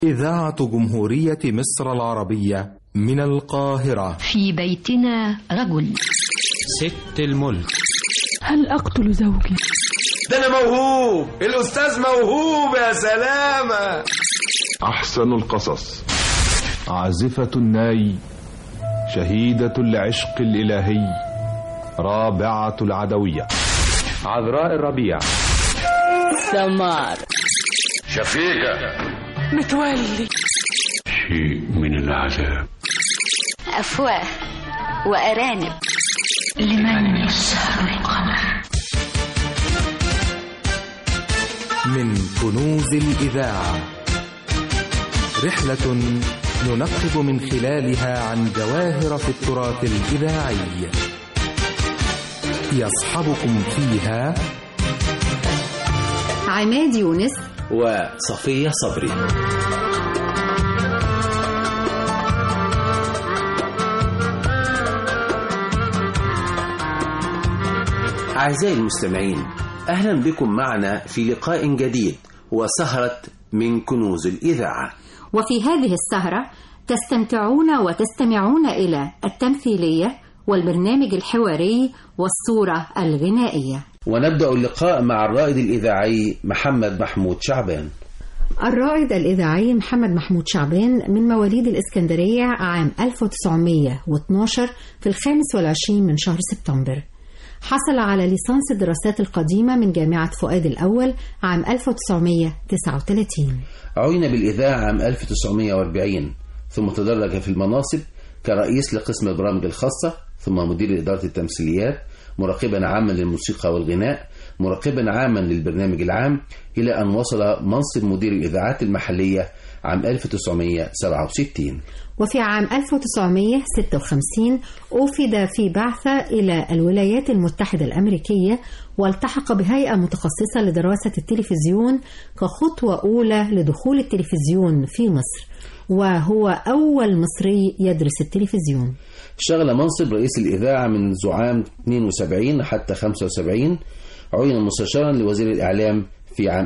إذاعة جمهورية مصر العربية من القاهرة في بيتنا رجل ست الملك هل أقتل زوجي؟ ده أنا موهوب الأستاذ موهوب يا سلامة أحسن القصص عازفة الناي شهيدة العشق الإلهي رابعة العدوية عذراء الربيع سمار شفيقة متولي شيء من العذاب أفواه وأرانب لمن يسهر القمر من كنوز الإذاعة رحلة ننقب من خلالها عن جواهر في التراث الإذاعي يصحبكم فيها عماد يونس وصفية صبري أعزائي المستمعين أهلا بكم معنا في لقاء جديد وسهرة من كنوز الإذاعة وفي هذه السهرة تستمتعون وتستمعون إلى التمثيلية والبرنامج الحواري والصورة الغنائية ونبدأ اللقاء مع الرائد الإذاعي محمد محمود شعبان الرائد الإذاعي محمد محمود شعبان من مواليد الإسكندرية عام 1912 في الخامس والعشرين من شهر سبتمبر حصل على ليسانس الدراسات القديمة من جامعة فؤاد الأول عام 1939 عين بالإذاعة عام 1940 ثم تدرج في المناصب كرئيس لقسم البرامج الخاصة ثم مدير إدارة التمثيليات مراقبا عاما للموسيقى والغناء مراقبا عاما للبرنامج العام إلى أن وصل منصب مدير الإذاعات المحلية عام 1967 وفي عام 1956 أوفد في بعثة إلى الولايات المتحدة الأمريكية والتحق بهيئة متخصصة لدراسة التلفزيون كخطوة أولى لدخول التلفزيون في مصر وهو أول مصري يدرس التلفزيون شغل منصب رئيس الإذاعة منذ عام 72 حتى 75 عين مستشارا لوزير الإعلام في عام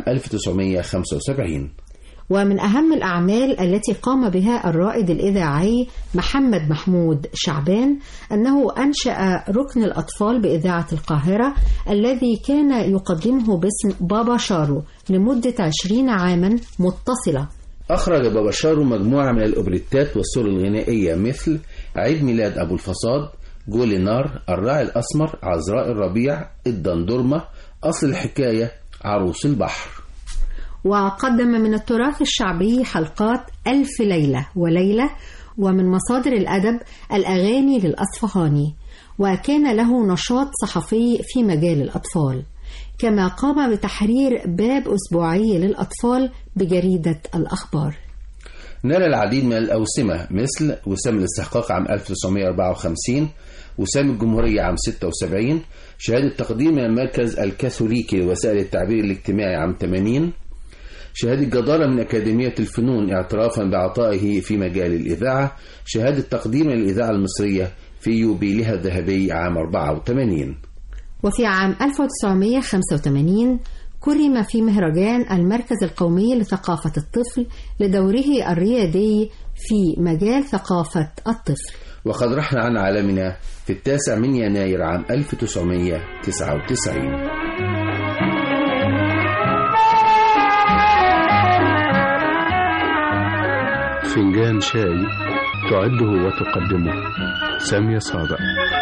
1975 ومن أهم الأعمال التي قام بها الرائد الإذاعي محمد محمود شعبان أنه أنشأ ركن الأطفال بإذاعة القاهرة الذي كان يقدمه باسم بابا شارو لمدة عشرين عاما متصلة أخرج بابا شارو مجموعة من الأوبريتات والسور الغنائية مثل عيد ميلاد أبو الفصاد جول نار الراعي الأسمر عذراء الربيع الدندرمة أصل الحكاية عروس البحر وقدم من التراث الشعبي حلقات ألف ليلة وليلة ومن مصادر الأدب الأغاني للأصفهاني وكان له نشاط صحفي في مجال الأطفال كما قام بتحرير باب أسبوعي للأطفال بجريدة الأخبار نال العديد من الأوسمة مثل وسام الاستحقاق عام 1954 وسام الجمهورية عام 76 شهادة تقديم من المركز الكاثوليكي لوسائل التعبير الاجتماعي عام 80 شهادة جدارة من أكاديمية الفنون اعترافا بعطائه في مجال الإذاعة شهادة تقديم للإذاعة المصرية في يوبيلها الذهبي عام 84 وفي عام 1985 كرم في مهرجان المركز القومي لثقافة الطفل لدوره الريادي في مجال ثقافة الطفل وقد رحل عن عالمنا في التاسع من يناير عام 1999 فنجان شاي تعده وتقدمه سامية صادق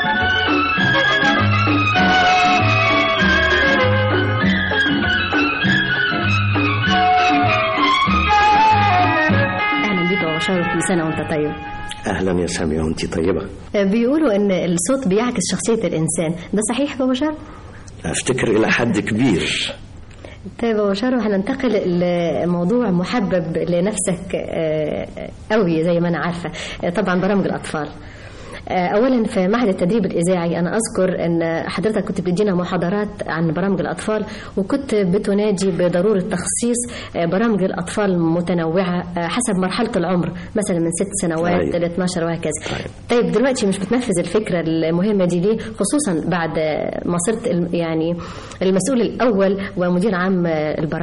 اهلا بيك يا بشار كل سنه وانت طيب اهلا يا سامية وانت طيبة بيقولوا ان الصوت بيعكس شخصيه الانسان ده صحيح يا بشار افتكر الى حد كبير طيب يا بشار هننتقل لموضوع محبب لنفسك آه، قوي زي ما انا عارفه آه، طبعا برامج الاطفال آه، اولا في معهد التدريب الاذاعي انا اذكر ان حضرتك كنت بتدينا محاضرات عن برامج الاطفال وكنت بتنادي بضروره تخصيص آه، برامج الاطفال متنوعه آه، حسب مرحله العمر مثلا من ست سنوات طيب. ل 12 وهكذا طيب دلوقتي مش بتنفذ الفكره المهمه دي ليه خصوصا بعد ما صرت الم- يعني المسؤول الاول ومدير عام آه، البرامج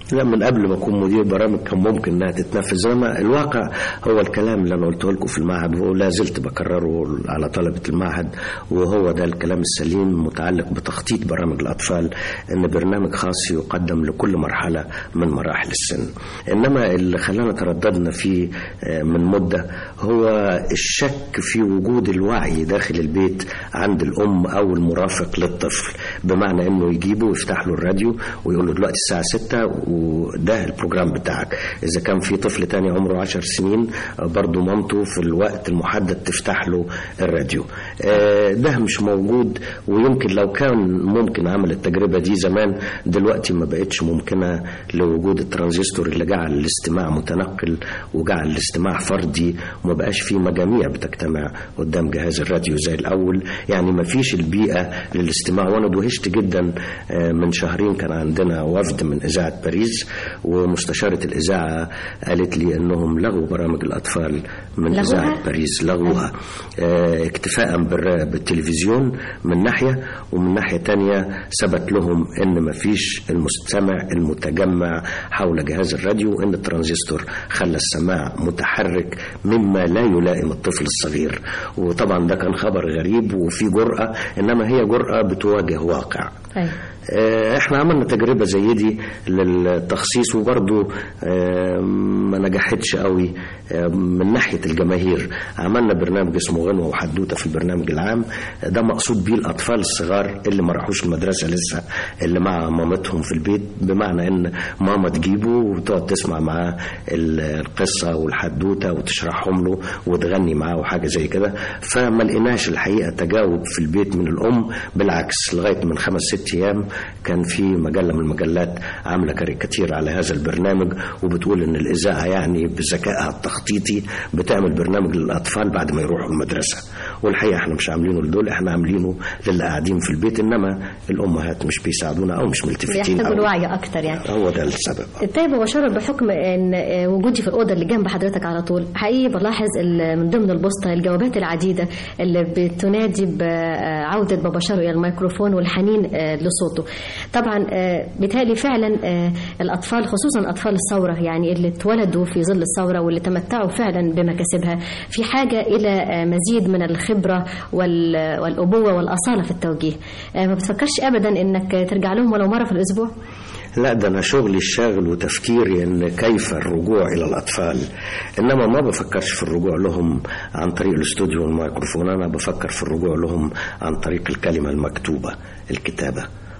لا من قبل ما اكون مدير برامج كان ممكن انها تتنفذ انما الواقع هو الكلام اللي انا قلته لكم في المعهد ولا زلت بكرره على طلبه المعهد وهو ده الكلام السليم متعلق بتخطيط برامج الاطفال ان برنامج خاص يقدم لكل مرحله من مراحل السن انما اللي خلانا ترددنا فيه آه، من مده هو الشك في وجود الوعي داخل البيت عند الام او المرافق للطفل بمعنى انه يجيبه ويفتح له الراديو ويقول له دلوقتي الساعه 6 وده البروجرام بتاعك اذا كان في طفل تاني عمره 10 سنين آه، برضه مامته في الوقت المحدد تفتح له الراديو آه، ده مش موجود ويمكن لو كان ممكن عمل التجربه دي زمان دلوقتي ما بقتش ممكنه لوجود الترانزستور اللي جعل الاستماع متنقل وجعل الاستماع فردي وما بقاش في مجاميع بتجتمع قدام جهاز الراديو زي الاول يعني ما فيش البيئه للاستماع وانا دهشت جدا آه، من شهرين كان عندنا وفد من اذاعه باريس ومستشاره الاذاعه قالت لي انهم لغوا برامج الاطفال من لغوها؟ اذاعه باريس لغوها آه، اكتفاء بالر- بالتلفزيون من ناحيه ومن ناحيه تانية ثبت لهم ان ما فيش المستمع المتجمع حول جهاز الراديو ان الترانزستور خلى السماع متحرك مما لا يلائم الطفل الصغير وطبعا ده كان خبر غريب وفي جرأة انما هي جرأة بتواجه واقع أيوة. آه، احنا عملنا تجربة زي دي للتخصيص وبرضو آه، ما نجحتش قوي آه، من ناحية الجماهير عملنا برنامج اسمه غنوة وحدوتة في البرنامج العام ده مقصود بيه الأطفال الصغار اللي ما راحوش المدرسة لسه اللي مع مامتهم في البيت بمعنى ان ماما تجيبه وتقعد تسمع معاه ال- القصة والحدوتة وتشرحهم له وتغني معاه وحاجة زي كده فما لقيناش الحقيقة تجاوب في البيت من الأم بالعكس لغاية من خمس ست أيام كان في مجلة من المجلات عاملة كاريكاتير على هذا البرنامج وبتقول إن الإذاعة يعني بذكائها التخطيطي بتعمل برنامج للأطفال بعد ما يروحوا المدرسة والحقيقة احنا مش عاملينه لدول احنا عاملينه للي قاعدين في البيت إنما الأمهات مش بيساعدونا أو مش ملتفتين بيحتاجوا أوي. الوعي اكتر يعني هو ده السبب طيب وشرف بحكم ان آه، وجودي في الاوضه اللي جنب حضرتك على طول حقيقي بلاحظ ال- من ضمن البوسطه الجوابات العديده اللي بتنادي بعوده بابا شارو الى الميكروفون والحنين آه، لصوته طبعا آه، بيتهيألي فعلا آه، الاطفال خصوصا اطفال الثوره يعني اللي اتولدوا في ظل الثوره واللي تمتعوا فعلا بمكاسبها في حاجه الى آه، مزيد من الخبره وال- والابوه والاصاله في التوجيه آه، ما بتفكرش ابدا انك ترجع لهم ولو مره في الاسبوع لا ده انا شغلي الشاغل وتفكيري ان كيف الرجوع الى الاطفال انما ما بفكرش في الرجوع لهم عن طريق الاستوديو والميكروفون انا بفكر في الرجوع لهم عن طريق الكلمه المكتوبه الكتابه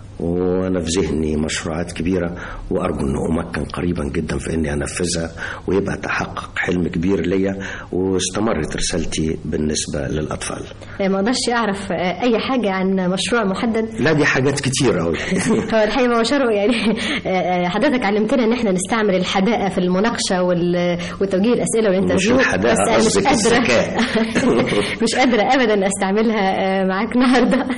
وانا في ذهني مشروعات كبيره وارجو ان امكن قريبا جدا في اني انفذها ويبقى تحقق حلم كبير ليا واستمرت رسالتي بالنسبه للاطفال ما اقدرش اعرف آه، اي حاجه عن مشروع محدد لا دي حاجات كتير قوي هو الحقيقه ما هو شرو يعني آه، آه، حضرتك علمتنا ان احنا نستعمل الحداقه في المناقشه وال- وتوجيه الاسئله والانترفيو مش الحداقة، بس أنا قصدك مش قادره الذكاء. مش قادره ابدا استعملها آه، معاك النهارده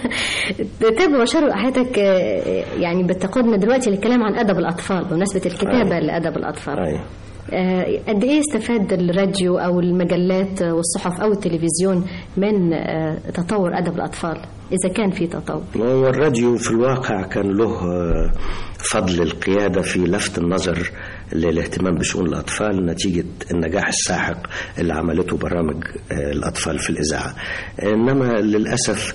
طيب هو شرو حضرتك آه، يعني بتقودنا دلوقتي للكلام عن ادب الاطفال بمناسبه الكتابه أيوة. لادب الاطفال أيوة. آه، قد ايه استفاد الراديو او المجلات والصحف او التلفزيون من آه، تطور ادب الاطفال اذا كان في تطور هو الراديو في الواقع كان له آه، فضل القيادة في لفت النظر للاهتمام بشؤون الأطفال نتيجة النجاح الساحق اللي عملته برامج آه، الأطفال في الإذاعة إنما للأسف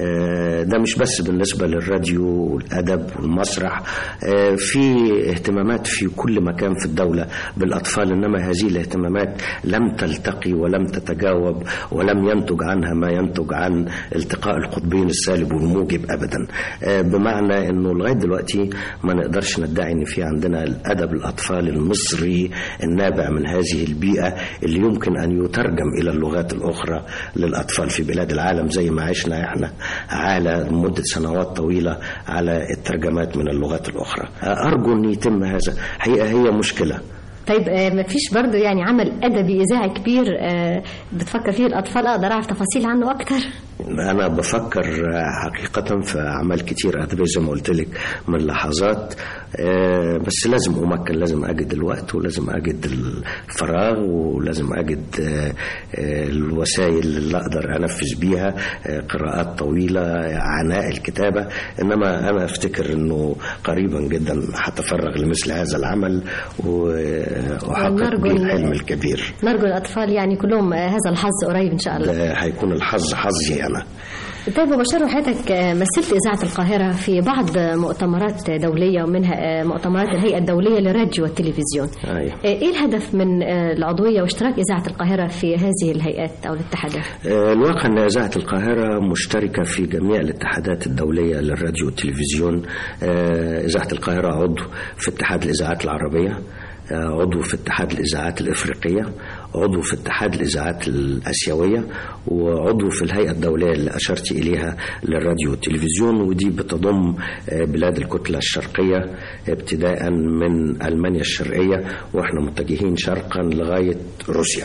آه، ده مش بس بالنسبة للراديو والأدب والمسرح آه، في اهتمامات في كل مكان في الدولة بالأطفال إنما هذه الاهتمامات لم تلتقي ولم تتجاوب ولم ينتج عنها ما ينتج عن التقاء القطبين السالب والموجب أبدا آه، بمعنى إنه لغاية دلوقتي ما نقدرش ندعي إن في عندنا الأدب الأطفال المصري النابع من هذه البيئة اللي يمكن أن يترجم إلى اللغات الأخرى للأطفال في بلاد العالم زي ما عشنا إحنا على مدة سنوات طويلة على الترجمات من اللغات الأخرى آه، أرجو أن يتم هذا حقيقة هي مشكلة طيب آه، ما فيش برضو يعني عمل ادبي اذاعي كبير آه، بتفكر فيه الاطفال اقدر اعرف تفاصيل عنه اكتر أنا بفكر حقيقة في أعمال كتير أدبية زي ما قلت لك من لحظات آه، بس لازم أمكن لازم أجد الوقت ولازم أجد الفراغ ولازم أجد آه، آه، الوسائل اللي أقدر أنفذ بيها آه، قراءات طويلة عناء الكتابة إنما أنا أفتكر أنه قريبا جدا هتفرغ لمثل هذا العمل وأحقق ونرجو به إن- الحلم الكبير نرجو الأطفال يعني كلهم آه، هذا الحظ قريب إن شاء الله ده هيكون الحظ حظي أنا طيب أبو بشار حضرتك آه، مثلت إذاعة القاهرة في بعض مؤتمرات دولية ومنها آه، مؤتمرات الهيئة الدولية للراديو والتلفزيون أيوة. آه، إيه الهدف من آه، العضوية واشتراك إذاعة القاهرة في هذه الهيئات أو الاتحادات؟ آه، الواقع أن إذاعة القاهرة مشتركة في جميع الاتحادات الدولية للراديو والتلفزيون آه، إذاعة القاهرة عضو في اتحاد الإذاعات العربية آه، عضو في اتحاد الإذاعات الإفريقية عضو في اتحاد الإذاعات الآسيوية وعضو في الهيئة الدولية اللي أشرت إليها للراديو والتلفزيون ودي بتضم آه، بلاد الكتلة الشرقية ابتداء من ألمانيا الشرقية وإحنا متجهين شرقا لغاية روسيا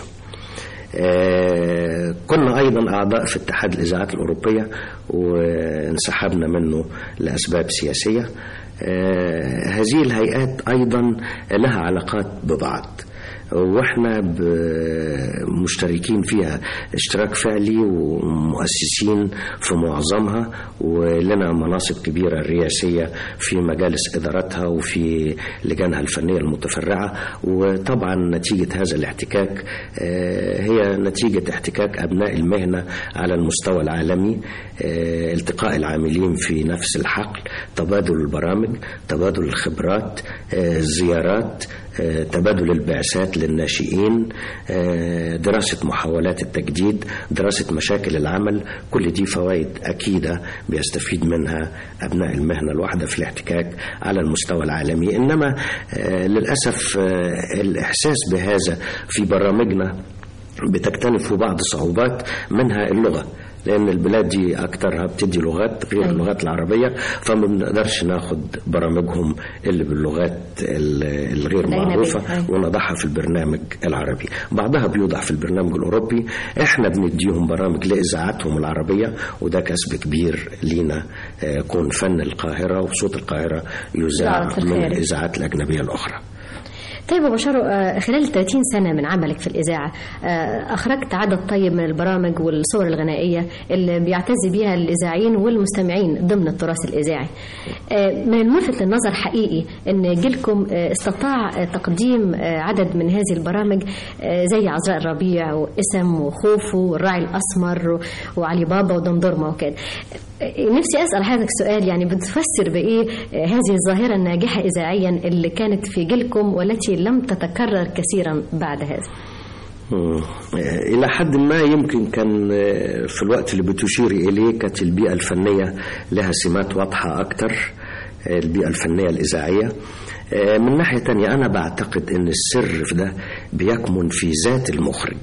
آه، كنا أيضا أعضاء في اتحاد الإذاعات الأوروبية وانسحبنا منه لأسباب سياسية آه، هذه الهيئات أيضا لها علاقات ببعض واحنا ب- مشتركين فيها اشتراك فعلي ومؤسسين في معظمها ولنا مناصب كبيرة رئاسية في مجالس إدارتها وفي لجانها الفنية المتفرعة وطبعا نتيجة هذا الاحتكاك آه، هي نتيجة احتكاك أبناء المهنة على المستوى العالمي آه، التقاء العاملين في نفس الحقل تبادل البرامج تبادل الخبرات آه، الزيارات آه، تبادل البعثات للناشئين آه، دراسة محاولات التجديد دراسة مشاكل العمل كل دي فوائد أكيدة بيستفيد منها أبناء المهنة الواحدة في الاحتكاك على المستوى العالمي إنما آه، للأسف آه، الإحساس بهذا في برامجنا بتكتنف بعض صعوبات منها اللغة لأن البلاد دي أكترها بتدي لغات غير اللغات العربية فما بنقدرش ناخد برامجهم اللي باللغات ال- الغير الأجنبية. معروفة أيوة. ونضعها في البرنامج العربي بعضها بيوضع في البرنامج الأوروبي احنا بنديهم برامج لإذاعاتهم العربية وده كسب كبير لينا آه، كون فن القاهرة وصوت القاهرة يذاع يعرض في من الخارج. الإذاعات الأجنبية الأخرى طيب أبو بشار آه، خلال 30 سنة من عملك في الإذاعة آه، أخرجت عدد طيب من البرامج والصور الغنائية اللي بيعتز بيها الإذاعيين والمستمعين ضمن التراث الإذاعي آه، من الملفت للنظر حقيقي أن جيلكم آه، استطاع آه، تقديم آه، عدد من هذه البرامج آه، زي عذراء الربيع واسم وخوفو والراعي الأسمر و- وعلي بابا ودندورما وكده آه، نفسي أسأل حضرتك سؤال يعني بتفسر بإيه آه، هذه الظاهرة الناجحة إذاعيا اللي كانت في جيلكم والتي لم تتكرر كثيرا بعد هذا مم. إلى حد ما يمكن كان آه، في الوقت اللي بتشيري إليه كانت البيئة الفنية لها سمات واضحة أكتر آه، البيئة الفنية الإذاعية آه، من ناحية تانية أنا بعتقد أن السر في ده بيكمن في ذات المخرج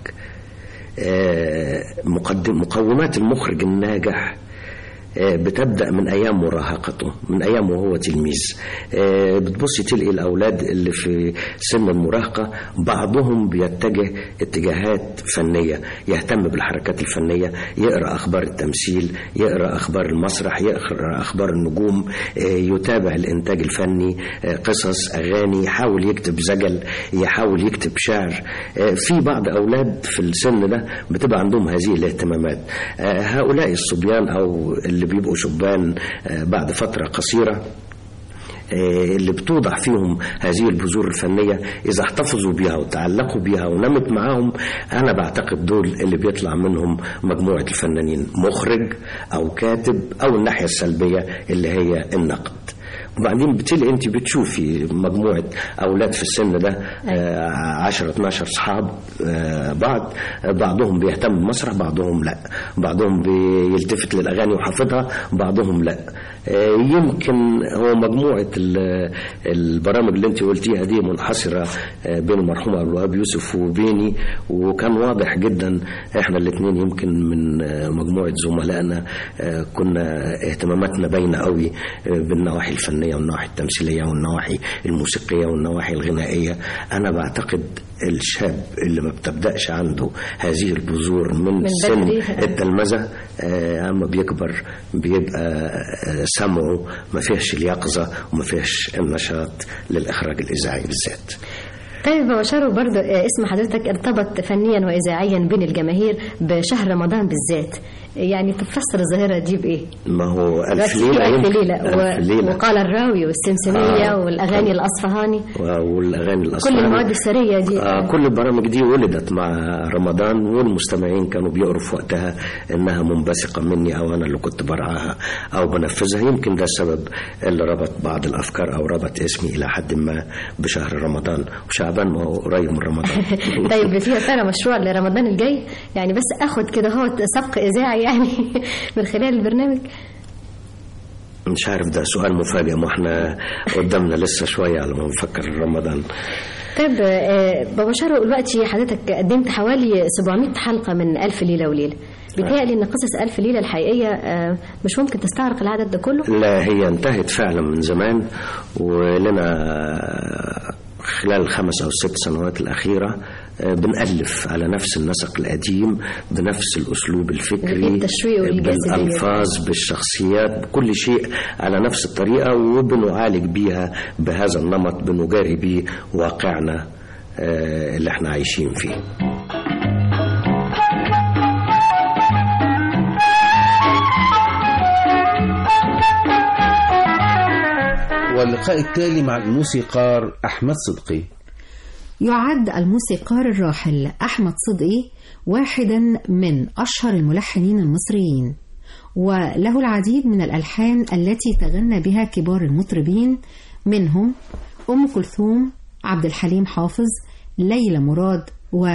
آه، مقدم مقومات المخرج الناجح آه، بتبدأ من أيام مراهقته من أيام وهو تلميذ آه، بتبصي تلقي الأولاد اللي في سن المراهقة بعضهم بيتجه اتجاهات فنية يهتم بالحركات الفنية يقرأ أخبار التمثيل يقرأ أخبار المسرح يقرأ أخبار النجوم آه، يتابع الإنتاج الفني آه، قصص أغاني يحاول يكتب زجل يحاول يكتب شعر آه، في بعض أولاد في السن ده بتبقى عندهم هذه الاهتمامات آه، هؤلاء الصبيان أو اللي بيبقوا شبان آه، بعد فترة قصيرة آه، اللي بتوضع فيهم هذه البذور الفنية إذا احتفظوا بها وتعلقوا بها ونمت معاهم أنا بعتقد دول اللي بيطلع منهم مجموعة الفنانين مخرج أو كاتب أو الناحية السلبية اللي هي النقد وبعدين بتلاقي انت بتشوفي مجموعه اولاد في السن ده آه 10 12 اصحاب آه بعض آه بعضهم بيهتم بالمسرح بعضهم لا بعضهم بيلتفت للاغاني وحافظها بعضهم لا آه يمكن هو مجموعه ال- البرامج اللي انت قلتيها دي منحصره آه بين المرحوم ابو الوهاب يوسف وبيني وكان واضح جدا احنا الاثنين يمكن من آه مجموعه زملائنا آه كنا اهتماماتنا باينه قوي آه بالنواحي الفنيه الفنية والنواحي التمثيلية والنواحي الموسيقية والنواحي الغنائية أنا بعتقد الشاب اللي ما بتبدأش عنده هذه البذور من, من سن بدري. التلمذة آه، أما بيكبر بيبقى آه، سمعه ما فيهش اليقظة وما فيهش النشاط للإخراج الإذاعي بالذات طيب بشارو برضه آه، اسم حضرتك ارتبط فنيا وإذاعيا بين الجماهير بشهر رمضان بالذات يعني تفسر الظاهرة دي بإيه؟ ما هو ألف دلوقتي في ليلة ألف يمكن. ليلة, ألف و... ليلة وقال الراوي والسمسمية آه. والأغاني الأصفهاني والأغاني كل الأصفهانية المواد السرية دي آه كل البرامج دي ولدت مع رمضان والمستمعين كانوا بيقروا في وقتها انها منبثقه مني او انا اللي كنت برعاها او بنفذها يمكن ده السبب اللي ربط بعض الافكار او ربط اسمي الى حد ما بشهر رمضان وشعبان ما هو قريب من رمضان طيب في ترى مشروع لرمضان الجاي يعني بس اخد كده هو سبق اذاعي يعني من خلال البرنامج مش عارف ده سؤال مفاجئ ما احنا قدامنا لسه شويه على ما نفكر رمضان طيب آه، بابا شارو دلوقتي حضرتك قدمت حوالي 700 حلقة من ألف ليلة وليلة بيتهيألي إن قصص ألف ليلة الحقيقية آه، مش ممكن تستغرق العدد ده كله لا هي انتهت فعلا من زمان ولنا خلال الخمس أو الست سنوات الأخيرة آه، بنألف على نفس النسق القديم بنفس الأسلوب الفكري التشويق والجاذبية. بالألفاظ بالشخصيات بكل شيء على نفس الطريقة وبنعالج بيها بهذا النمط بنجاري بيه واقعنا آه، اللي احنا عايشين فيه واللقاء التالي مع الموسيقار أحمد صدقي يعد الموسيقار الراحل أحمد صدقي واحدا من أشهر الملحنين المصريين وله العديد من الألحان التي تغنى بها كبار المطربين منهم أم كلثوم عبد الحليم حافظ ليلى مراد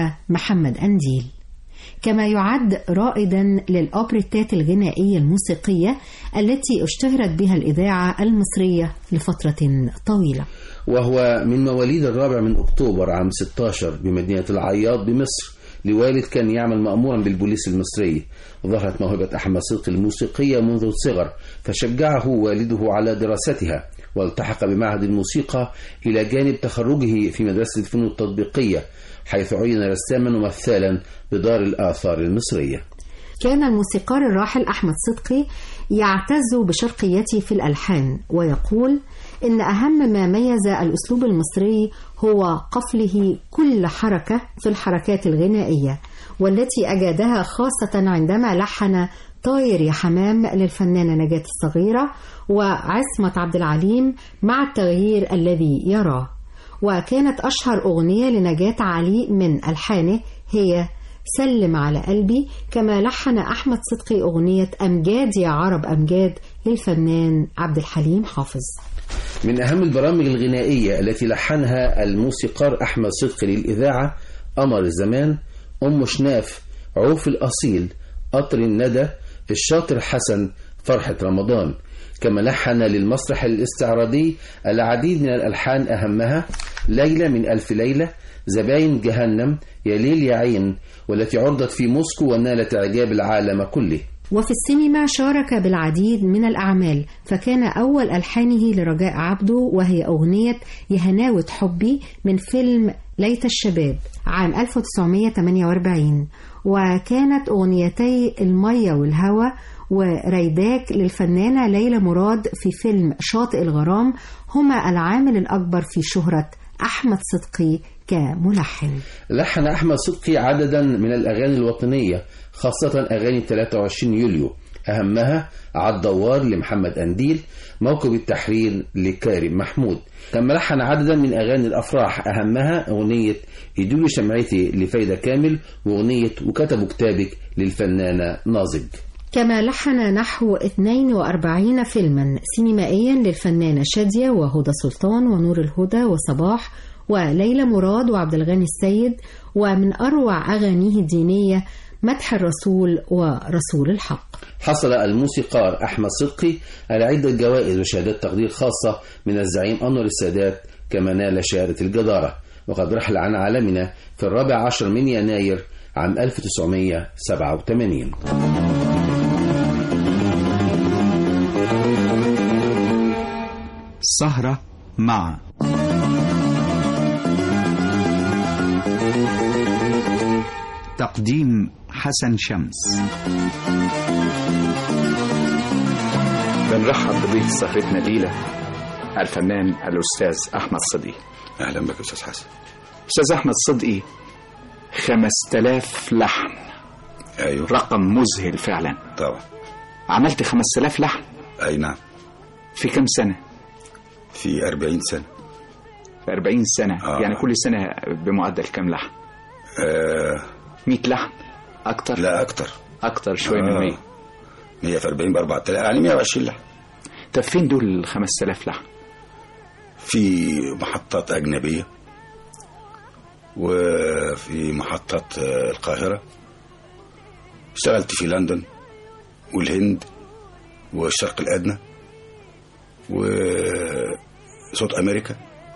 ومحمد أنديل كما يعد رائدا للأوبريتات الغنائية الموسيقية التي اشتهرت بها الإذاعة المصرية لفترة طويلة وهو من مواليد الرابع من أكتوبر عام 16 بمدينة العياط بمصر لوالد كان يعمل مأمورا بالبوليس المصري ظهرت موهبة أحمد صدقي الموسيقية منذ الصغر فشجعه والده على دراستها والتحق بمعهد الموسيقى إلى جانب تخرجه في مدرسة الفنون التطبيقية حيث عين رساما ومثالا بدار الآثار المصرية كان الموسيقار الراحل أحمد صدقي يعتز بشرقيته في الألحان ويقول إن أهم ما ميز الأسلوب المصري هو قفله كل حركة في الحركات الغنائية والتي أجادها خاصة عندما لحن طاير يا حمام للفنانة نجاة الصغيرة وعصمة عبد العليم مع التغيير الذي يراه وكانت أشهر أغنية لنجاة علي من ألحانه هي سلم على قلبي كما لحن أحمد صدقي أغنية أمجاد يا عرب أمجاد للفنان عبد الحليم حافظ من أهم البرامج الغنائية التي لحنها الموسيقار أحمد صدقي للإذاعة قمر الزمان أم شناف عوف الأصيل قطر الندى الشاطر حسن فرحة رمضان كما لحن للمسرح الاستعراضي العديد من الألحان أهمها ليلة من ألف ليلة زباين جهنم يا ليل يا عين والتي عرضت في موسكو ونالت إعجاب العالم كله وفي السينما شارك بالعديد من الأعمال فكان أول ألحانه لرجاء عبده وهي أغنية يهناوة حبي من فيلم ليت الشباب عام 1948 وكانت أغنيتي المية والهوى وريداك للفنانة ليلى مراد في فيلم شاطئ الغرام هما العامل الأكبر في شهرة أحمد صدقي كملحن لحن أحمد صدقي عددا من الأغاني الوطنية خاصة أغاني 23 يوليو أهمها عالدوار لمحمد أنديل موكب التحرير لكارم محمود كما لحن عددا من أغاني الأفراح أهمها أغنية يدولي شمعتي لفايدة كامل وأغنية وكتبوا كتابك للفنانة نازج كما لحن نحو 42 فيلما سينمائيا للفنانة شادية وهدى سلطان ونور الهدى وصباح وليلى مراد وعبد الغني السيد ومن أروع أغانيه الدينية مدح الرسول ورسول الحق حصل الموسيقار أحمد صدقي على عدة جوائز وشهادات تقدير خاصة من الزعيم أنور السادات كما نال شهادة الجدارة وقد رحل عن عالمنا في الرابع عشر من يناير عام 1987 السهرة مع تقديم حسن شمس بنرحب بضيف سهرتنا ليلة الفنان الأستاذ أحمد صدقي أهلا بك أستاذ حسن أستاذ أحمد صدقي خمس تلاف لحن أيوه رقم مذهل فعلا طبعا عملت خمس تلاف لحن أي نعم في كم سنة في أربعين سنة في أربعين سنة آه. يعني كل سنة بمعدل كم لحن آه مئة لحن أكتر لا أكتر أكتر شوية من مئة 100 في 40 ب 4000 يعني 120 لحن طب فين دول ال 5000 لحن؟ في محطات أجنبية وفي محطات آه، القاهرة اشتغلت في لندن والهند والشرق الأدنى وصوت أمريكا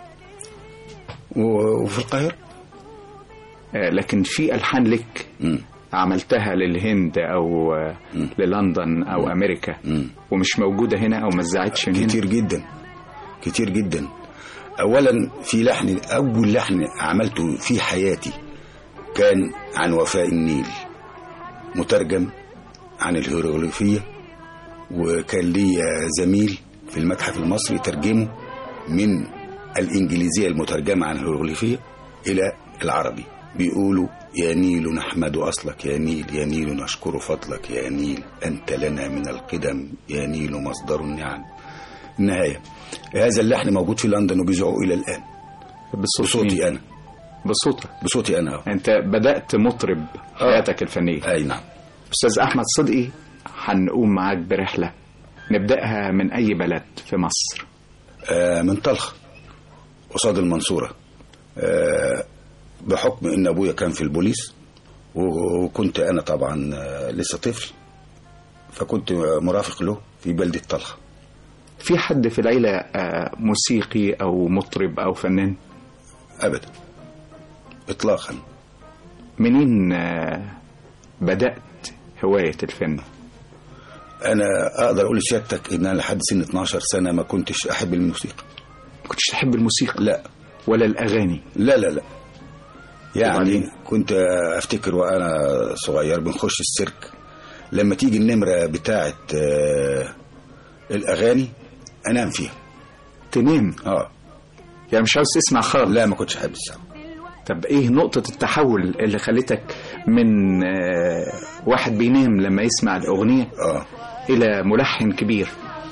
و- وفي القاهرة آه، لكن في ألحان لك مم. عملتها للهند أو آه، للندن أو أمريكا مم. ومش موجودة هنا أو ما اتذاعتش من هنا كتير جدا كتير جدا اولا في لحن اول لحن عملته في حياتي كان عن وفاء النيل مترجم عن الهيروغليفية وكان لي زميل في المتحف المصري ترجمه من الإنجليزية المترجمة عن الهيروغليفية إلى العربي بيقولوا يا نيل نحمد أصلك يا نيل يا نيل نشكر فضلك يا نيل أنت لنا من القدم يا نيل مصدر النعم النهاية هذا اللحن موجود في لندن وبيذاعوا إلى الآن بالصوت بصوتي مين؟ أنا بصوتك بصوتي أنا آه. أنت بدأت مطرب حياتك الفنية أي نعم أستاذ أحمد صدقي هنقوم معاك برحلة نبدأها من أي بلد في مصر آه من طلخ قصاد المنصورة آه بحكم ان ابويا كان في البوليس و- وكنت انا طبعا آه لسه طفل فكنت مرافق له في بلدة طلخ في حد في العيلة آه، موسيقي أو مطرب أو فنان ابدا اطلاقا منين آه، بدأت هواية الفن انا اقدر اقول لسيادتك ان انا لحد سن 12 سنة ما كنتش احب الموسيقى ما كنتش تحب الموسيقى لا ولا الأغاني لا لا لا يعني كنت افتكر وانا صغير بنخش السيرك لما تيجي النمرة بتاعة آه، الاغاني انام فيها تنام اه يعني مش عاوز تسمع خالص لا ما كنتش احب السمع طب ايه نقطة التحول اللي خلتك من آه، واحد بينام لما يسمع الأغنية اه إلى ملحن كبير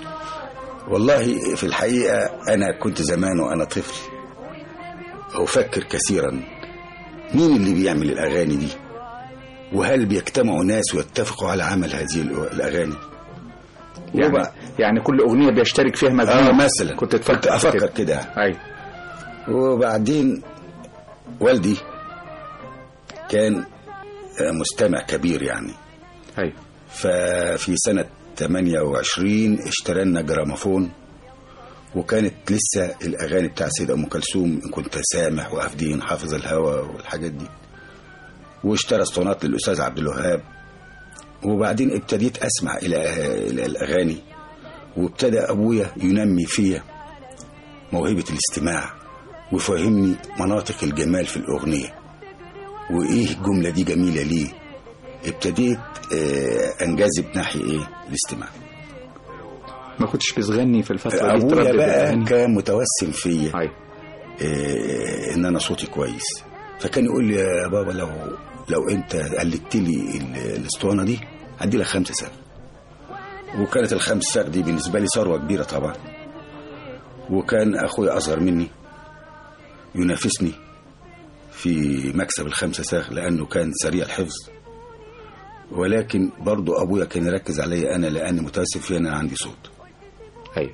والله في الحقيقة أنا كنت زمان وأنا طفل أفكر كثيرا مين اللي بيعمل الأغاني دي وهل بيجتمعوا ناس ويتفقوا على عمل هذه الأ- الأغاني يعني, وبقى- يعني كل أغنية بيشترك فيها مجموعة آه مثلا كنت كنت تفكر أفكر كده. كده أي وبعدين والدي كان آه، مستمع كبير يعني أي ففي سنة 28 اشترى لنا جراموفون وكانت لسه الأغاني بتاع سيدة أم كلثوم إن كنت سامح وأفدين حافظ الهوى والحاجات دي واشترى اسطوانات للأستاذ عبد الوهاب وبعدين ابتديت أسمع إلى إلى الأغاني وابتدى أبويا ينمي فيا موهبة الاستماع ويفهمني مناطق الجمال في الأغنية وإيه الجملة دي جميلة ليه ابتديت آه، انجذب ناحية ايه الاستماع ما كنتش بتغني في الفترة دي ابويا تردد بقى أغاني؟ كان متوسم فيا أي آه، ان انا صوتي كويس فكان يقول لي يا بابا لو لو انت قلدت لي ال- الاسطوانه دي هدي لك خمسة سنة وكانت الخمس سنة دي بالنسبة لي ثروة كبيرة طبعا وكان أخويا أصغر مني ينافسني في مكسب الخمسة ساغ لأنه كان سريع الحفظ ولكن برضو أبويا كان يركز عليا أنا لأني متوسم في أنا عندي صوت أي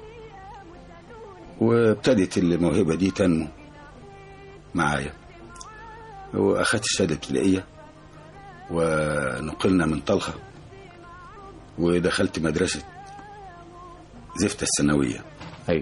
وابتدت الموهبة دي تنمو معايا وأخدت الشهادة الابتدائية ونقلنا من طلخة ودخلت مدرسة زفتة الثانوية أي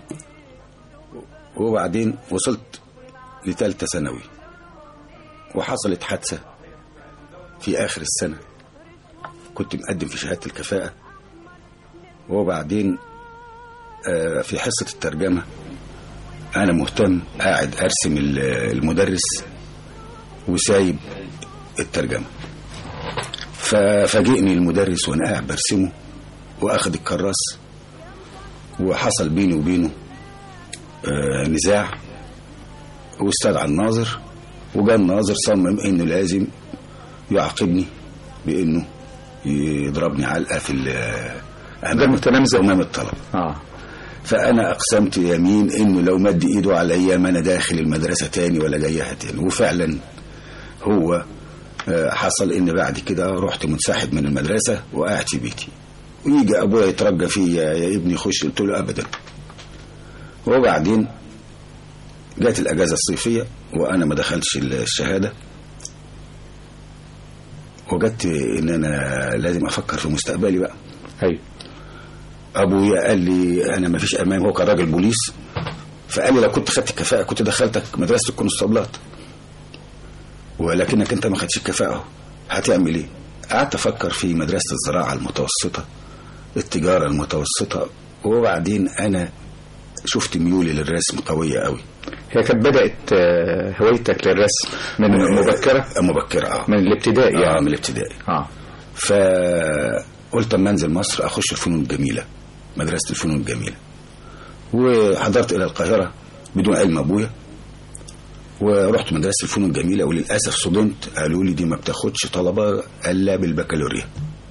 وبعدين وصلت لتالتة ثانوي وحصلت حادثة في آخر السنة كنت مقدم في شهادة الكفاءة وبعدين آه، في حصة الترجمة أنا مهتم قاعد أرسم ال- المدرس وسايب الترجمة ففاجئني المدرس وأنا قاعد برسمه وأخد الكراس وحصل بيني وبينه آه، نزاع واستدعى الناظر وجاء الناظر صمم انه لازم يعاقبني بانه يضربني علقه في ال- قدام التلامذة؟ امام الطلبه اه فانا اقسمت يمين انه لو مد ايده عليا ما انا داخل المدرسه تاني ولا جايها تاني وفعلا هو آه، حصل ان بعد كده رحت منسحب من المدرسه وقاعد في بيتي ويجي ابويا يترجى فيا يا ابني خش قلت له ابدا وبعدين جت الاجازه الصيفيه وانا ما دخلتش الشهاده وجدت ان انا لازم افكر في مستقبلي بقى ايوه ابويا قال لي انا ما فيش امام هو كان راجل بوليس فقال لي لو كنت خدت الكفاءه كنت دخلتك مدرسه الكونستابلات ولكنك انت ما خدتش الكفاءه هتعمل ايه قعدت افكر في مدرسه الزراعه المتوسطه التجاره المتوسطه وبعدين انا شفت ميولي للرسم قويه قوي هي كانت بدأت آه، هوايتك للرسم من مبكرة مبكرة اه من الابتدائي اه يعني من الابتدائي اه فقلت اما انزل مصر اخش الفنون الجميله مدرسه الفنون الجميله وحضرت الى القاهره بدون علم ابويا ورحت مدرسه الفنون الجميله وللاسف صدمت قالوا لي دي ما بتاخدش طلبه الا بالبكالوريا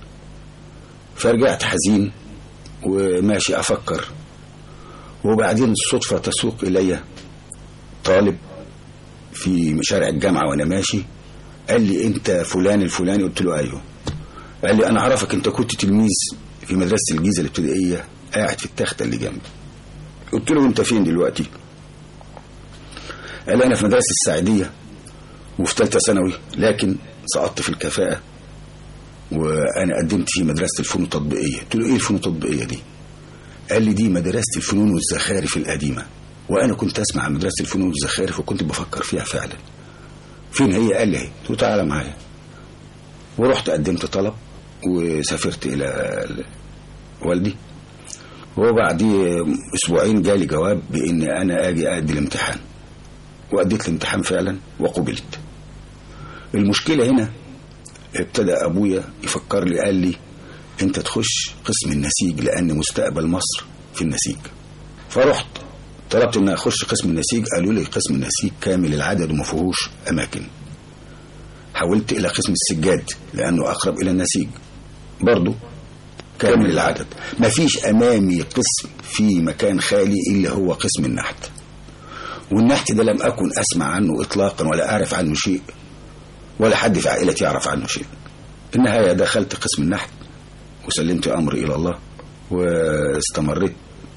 فرجعت حزين وماشي افكر وبعدين الصدفه تسوق الي طالب في شارع الجامعه وانا ماشي قال لي انت فلان الفلاني قلت له ايوه قال لي انا اعرفك انت كنت تلميذ في مدرسه الجيزه الابتدائيه قاعد في التخته اللي جنبي قلت له انت فين دلوقتي قال لي انا في مدرسه السعيديه وفي ثالثه ثانوي لكن سقطت في الكفاءه وانا قدمت في مدرسه الفنون التطبيقيه قلت له ايه الفنون التطبيقيه دي قال لي دي مدرسه الفنون والزخارف القديمه وانا كنت اسمع عن مدرسه الفنون والزخارف وكنت بفكر فيها فعلا فين هي قال لي اهي قلت له تعالى معايا ورحت قدمت طلب وسافرت الى والدي وبعد اسبوعين جالي جواب بان انا اجي ادي الامتحان واديت الامتحان فعلا وقبلت المشكله هنا ابتدى ابويا يفكر لي قال لي انت تخش قسم النسيج لان مستقبل مصر في النسيج فرحت طلبت ان اخش قسم النسيج قالوا لي قسم النسيج كامل العدد وما فيهوش اماكن حولت الى قسم السجاد لانه اقرب الى النسيج برضو كامل العدد ما فيش امامي قسم في مكان خالي الا هو قسم النحت والنحت ده لم اكن اسمع عنه اطلاقا ولا اعرف عنه شيء ولا حد في عائلتي يعرف عنه شيء في النهايه دخلت قسم النحت وسلمت امري الى الله واستمريت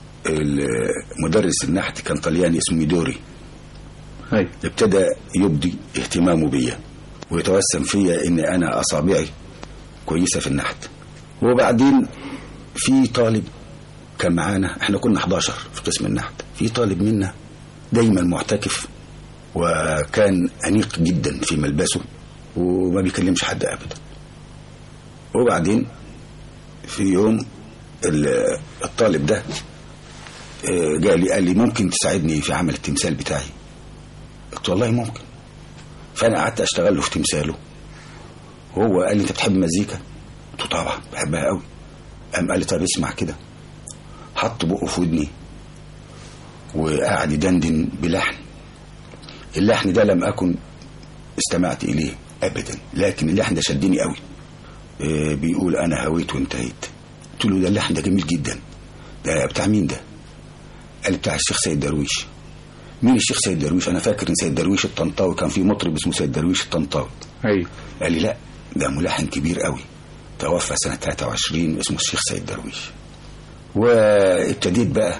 مدرس النحت كان طلياني اسمه ميدوري أي. ابتدى يبدي اهتمامه بيا ويتوسم فيا ان انا اصابعي كويسه في النحت وبعدين في طالب كان معانا احنا كنا 11 في قسم النحت في طالب منا دايما معتكف وكان انيق جدا في ملبسه وما بيكلمش حد ابدا وبعدين في يوم الطالب ده جالي قال لي ممكن تساعدني في عمل التمثال بتاعي قلت والله ممكن فانا قعدت اشتغل له في تمثاله وهو قال لي انت بتحب المزيكا قلت له طبعا بحبها قوي قام قال لي طب اسمع كده حط بقه في ودني وقعد يدندن بلحن اللحن ده لم اكن استمعت اليه ابدا لكن اللحن ده شدني قوي إيه بيقول انا هويت وانتهيت قلت له ده اللحن ده جميل جدا ده بتاع مين ده قال بتاع الشيخ سيد درويش مين الشيخ سيد درويش انا فاكر ان سيد درويش الطنطاوي كان في مطرب اسمه سيد درويش الطنطاوي ايوه قال لي لا ده ملحن كبير قوي توفى سنة 23 اسمه الشيخ سيد درويش وابتديت بقى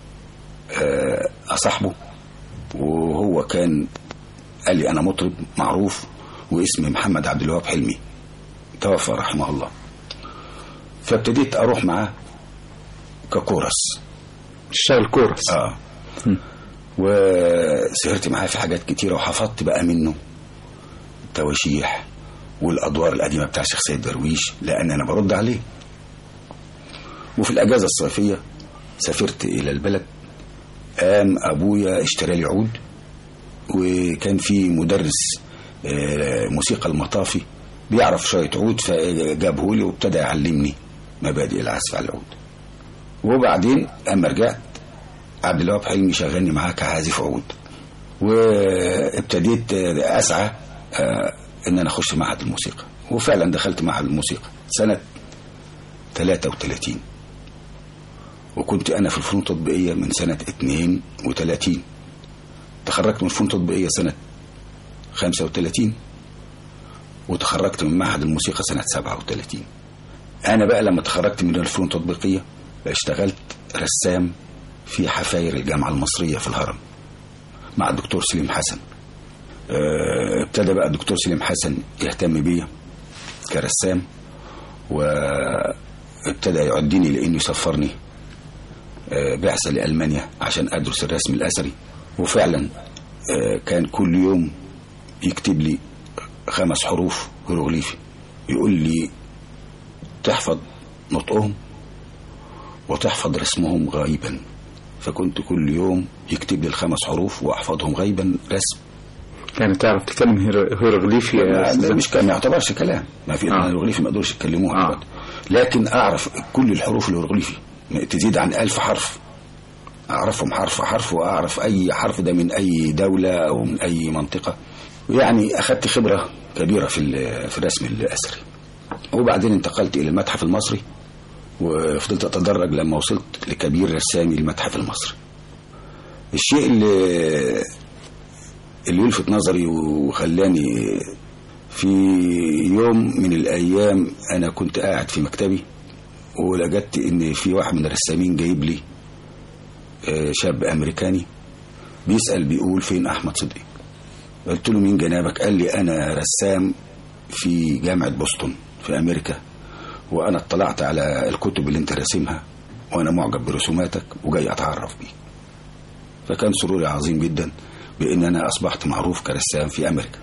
أصاحبه وهو كان قال لي أنا مطرب معروف واسمي محمد عبد الوهاب حلمي توفى رحمه الله فابتديت أروح معاه ككورس تشتغل كورس اه وسهرت معاه في حاجات كتيرة وحفظت بقى منه تواشيح والادوار القديمه بتاع الشيخ سيد درويش لان انا برد عليه وفي الاجازه الصيفيه سافرت إلى البلد قام أبويا اشترى لي عود وكان في مدرس آه، موسيقى المطافي بيعرف شوية عود فجابه لي وابتدى يعلمني مبادئ العزف على العود وبعدين أما رجعت عبد الوهاب حلمي شغلني معاه كعازف عود وابتديت أسعى آه، إن أنا أخش معهد الموسيقى وفعلا دخلت معهد الموسيقى سنة 33 وكنت أنا في الفنون التطبيقية من سنة 32 تخرجت من الفنون التطبيقية سنة 35 وتخرجت من معهد الموسيقى سنة 37 أنا بقى لما تخرجت من الفنون التطبيقية اشتغلت رسام في حفاير الجامعة المصرية في الهرم مع الدكتور سليم حسن اه، ابتدى بقى الدكتور سليم حسن يهتم بيا كرسام وابتدى يعدني لانه يسفرني اه، بعثة لألمانيا عشان أدرس الرسم الأثري وفعلا اه، كان كل يوم يكتب لي خمس حروف هيروغليفي يقول لي تحفظ نطقهم وتحفظ رسمهم غائبا فكنت كل يوم يكتب لي الخمس حروف واحفظهم غيبا رسم يعني تعرف تتكلم هيرو- هيروغليفي يا لا، أستاذ مش كان ما يعتبرش كلام ما في آه. الهيروغليفي ما يقدروش يتكلموها آه. لكن اعرف كل الحروف الهيروغليفي تزيد عن ألف حرف اعرفهم حرف حرف واعرف اي حرف ده من اي دولة او من اي منطقة يعني اخذت خبرة كبيرة في ال- في الرسم الاثري وبعدين انتقلت الى المتحف المصري وفضلت اتدرج لما وصلت لكبير رسامي المتحف المصري الشيء اللي اللي يلفت نظري وخلاني في يوم من الايام انا كنت قاعد في مكتبي ولقيت ان في واحد من الرسامين جايب لي آه، شاب امريكاني بيسال بيقول فين احمد صدقي قلت له مين جنابك قال لي انا رسام في جامعه بوسطن في امريكا وانا اطلعت على الكتب اللي انت راسمها وانا معجب برسوماتك وجاي اتعرف بيك فكان سروري عظيم جدا بان انا اصبحت معروف كرسام في امريكا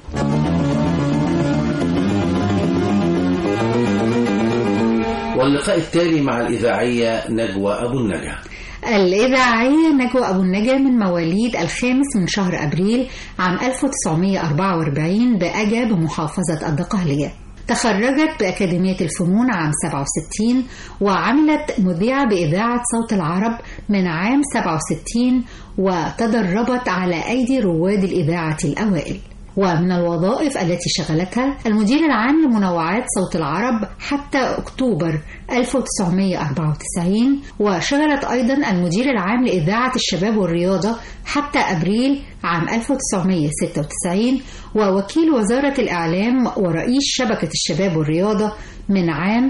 واللقاء التالي مع الإذاعية نجوى أبو النجا الإذاعية نجوى أبو النجا من مواليد الخامس من شهر أبريل عام 1944 بأجا بمحافظة الدقهلية تخرجت بأكاديمية الفنون عام 67 وعملت مذيعة بإذاعة صوت العرب من عام 67 وتدربت على أيدي رواد الإذاعة الأوائل ومن الوظائف التي شغلتها المدير العام لمنوعات صوت العرب حتى أكتوبر 1994 وشغلت أيضا المدير العام لإذاعة الشباب والرياضة حتى أبريل عام 1996 ووكيل وزارة الإعلام ورئيس شبكة الشباب والرياضة من عام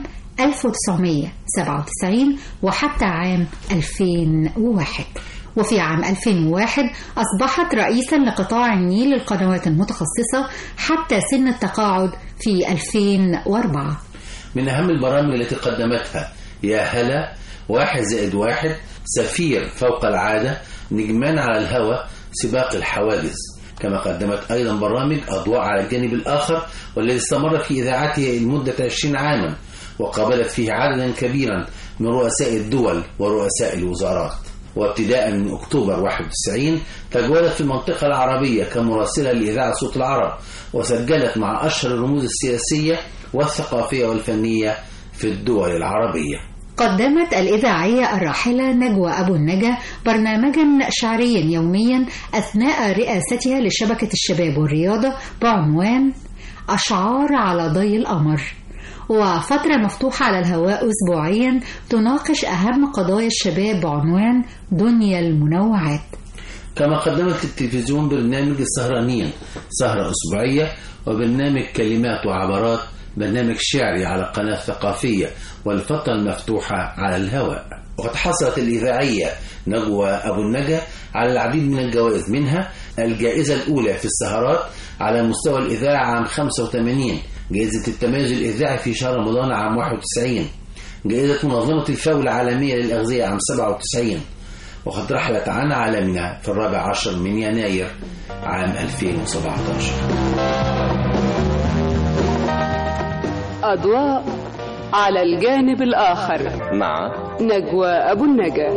1997 وحتى عام 2001 وفي عام 2001 أصبحت رئيسا لقطاع النيل للقنوات المتخصصة حتى سن التقاعد في 2004 من أهم البرامج التي قدمتها يا هلا واحد زائد واحد سفير فوق العادة نجمان على الهوى سباق الحوادث كما قدمت أيضا برامج أضواء على الجانب الآخر والذي استمر في إذاعته لمدة 20 عاما وقابلت فيه عددا كبيرا من رؤساء الدول ورؤساء الوزارات وابتداء من أكتوبر 91 تجولت في المنطقة العربية كمراسلة لإذاعة صوت العرب وسجلت مع أشهر الرموز السياسية والثقافية والفنية في الدول العربية قدمت الإذاعية الراحلة نجوى أبو النجا برنامجا شعريا يوميا أثناء رئاستها لشبكة الشباب والرياضة بعنوان أشعار على ضي القمر وفترة مفتوحة على الهواء أسبوعيا تناقش أهم قضايا الشباب بعنوان دنيا المنوعات كما قدمت التلفزيون برنامج السهرانين سهرة أسبوعية وبرنامج كلمات وعبرات برنامج شعري على قناة ثقافية والفترة المفتوحة على الهواء وقد حصلت الإذاعية نجوى أبو النجا على العديد من الجوائز منها الجائزة الأولى في السهرات على مستوى الإذاعة عام 85 جائزة التميز الإذاعي في شهر رمضان عام 91 جائزة منظمة الفاو العالمية للأغذية عام 97 وقد رحلت عن عالمنا في الرابع عشر من يناير عام 2017 أضواء على الجانب الآخر مع نجوى أبو النجا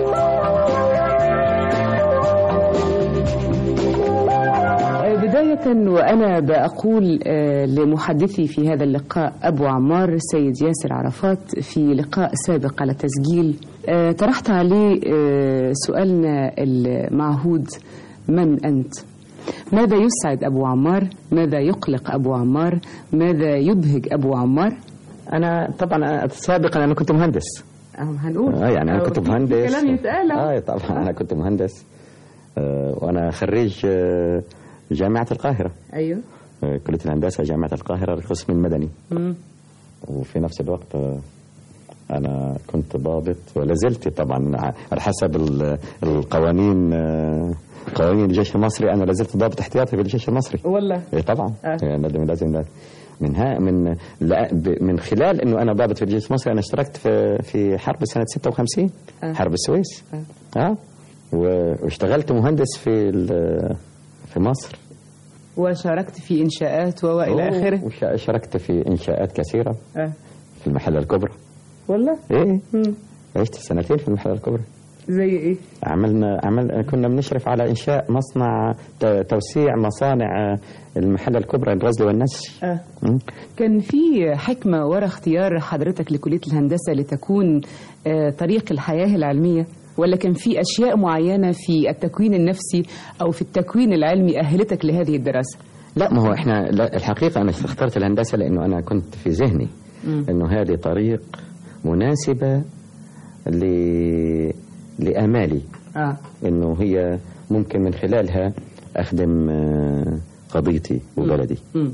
بداية وأنا بقول آه، لمحدثي في هذا اللقاء أبو عمار السيد ياسر عرفات في لقاء سابق على تسجيل آه، طرحت عليه آه، سؤالنا المعهود من أنت؟ ماذا يسعد أبو عمار؟ ماذا يقلق أبو عمار؟ ماذا يبهج أبو عمار؟ انا طبعا سابقا انا كنت مهندس أهو هنقول اه يعني انا أهو كنت في- في مهندس كلام يتقال أهو. اه طبعا انا كنت مهندس آه وانا خريج آه جامعه القاهره أيوه آه كليه الهندسه جامعه القاهره القسم المدني مم. وفي نفس الوقت آه انا كنت ضابط ولا زلت طبعا على حسب ال- القوانين آه قوانين الجيش المصري انا لازلت ضابط احتياطي في الجيش المصري والله ايه طبعا آه. يعني لازم لازم لازم. من ها من لا ب- من خلال انه انا ضابط في الجيش المصري انا اشتركت في في حرب سنه 56 آه. حرب السويس اه و- واشتغلت مهندس في ال- في مصر وشاركت في إنشاءات وإلى آخره وش- شاركت في انشاءات كثيره آه. في المحله الكبرى والله ايه مم. عشت سنتين في المحله الكبرى زي إيه؟ عملنا عمل كنا بنشرف على انشاء مصنع ت- توسيع مصانع المحله الكبرى الغزل والنسج آه. مم. كان في حكمة وراء اختيار حضرتك لكلية الهندسة لتكون آه، طريق الحياة العلمية ولا كان في أشياء معينة في التكوين النفسي أو في التكوين العلمي أهلتك لهذه الدراسة لا ما هو احنا لا الحقيقه انا اخترت الهندسه لانه انا كنت في ذهني مم. انه هذه طريق مناسبه ل لامالي آه. انه هي ممكن من خلالها اخدم آه، قضيتي وبلدي مم.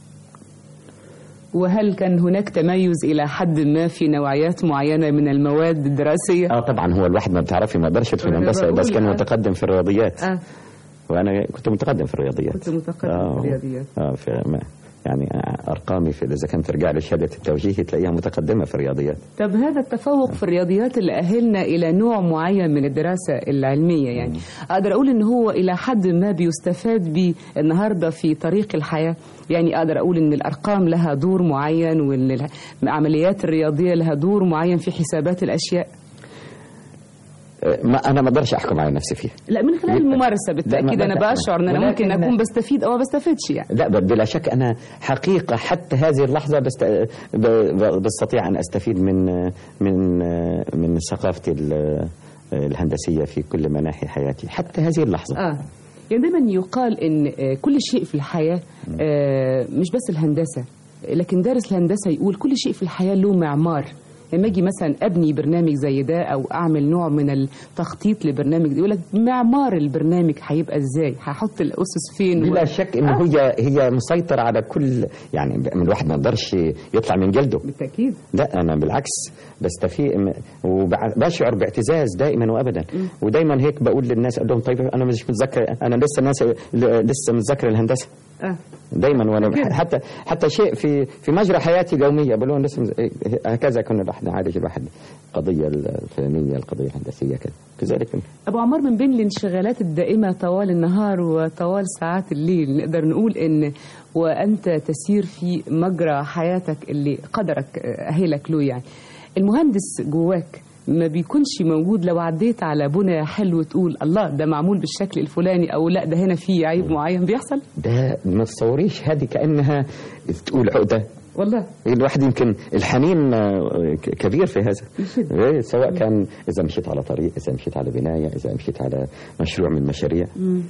وهل كان هناك تميز إلى حد ما في نوعيات معينة من المواد الدراسية؟ اه طبعا هو الواحد ما بتعرفي ما يقدرش يدخل أنا الهندسه بس بقول كان آه. متقدم في الرياضيات آه. وانا كنت متقدم في الرياضيات كنت متقدم آه. في الرياضيات اه في ما يعني ارقامي في اذا كانت ترجع لشهاده التوجيه تلاقيها متقدمه في الرياضيات طب هذا التفوق في الرياضيات اللي أهلنا إلى نوع معين من الدراسة العلمية يعني أقدر أقول إن هو إلى حد ما بيستفاد بيه النهاردة في طريق الحياة يعني أقدر أقول إن الأرقام لها دور معين وإن العمليات الرياضية لها دور معين في حسابات الأشياء آه، ما انا ما اقدرش احكم على نفسي فيها لا من خلال الممارسة بالتأكيد لا، أنا لا، بشعر إن أنا ولكن ممكن أنا- أكون بستفيد أو ما بستفيدش يعني لا بل- بلا شك انا حقيقه حتى هذه اللحظه بست... ب... ب- بستطيع ان استفيد من من من ثقافتي ال- الهندسيه في كل مناحي حياتي حتى هذه اللحظه آه يعني دايما يقال ان آه، كل شيء في الحياه آه، مش بس الهندسه لكن دارس الهندسه يقول كل شيء في الحياه له معمار لما اجي مثلا ابني برنامج زي ده او اعمل نوع من التخطيط لبرنامج ده يقول لك معمار البرنامج هيبقى ازاي هحط الاسس فين بلا و- شك انه هي هي مسيطره على كل يعني من الواحد ما يقدرش يطلع من جلده بالتاكيد لا انا بالعكس بستفيد وبشعر باعتزاز دائما وابدا ودايما هيك بقول للناس اقول لهم طيب انا مش متذكر انا لسه الناس لسه متذكر الهندسه آه. دايما وانا كده. حتى حتى شيء في في مجرى حياتي اليوميه بقول لهم لسه مز- هكذا كنا الواحد نعالج الواحد القضيه الفلانيه القضيه الهندسيه كذا كذلك ابو عمار من بين الانشغالات الدائمه طوال النهار وطوال ساعات الليل نقدر نقول ان وانت تسير في مجرى حياتك اللي قدرك اهلك له يعني المهندس جواك ما بيكونش موجود لو عديت على بنى حلو تقول الله ده معمول بالشكل الفلاني او لا ده هنا فيه عيب معين بيحصل ده ما تصوريش هذه كانها تقول عقده والله الواحد يمكن الحنين آه، ك- كبير في هذا إيه، سواء كان اذا مشيت على طريق اذا مشيت على بنايه اذا مشيت على مشروع من المشاريع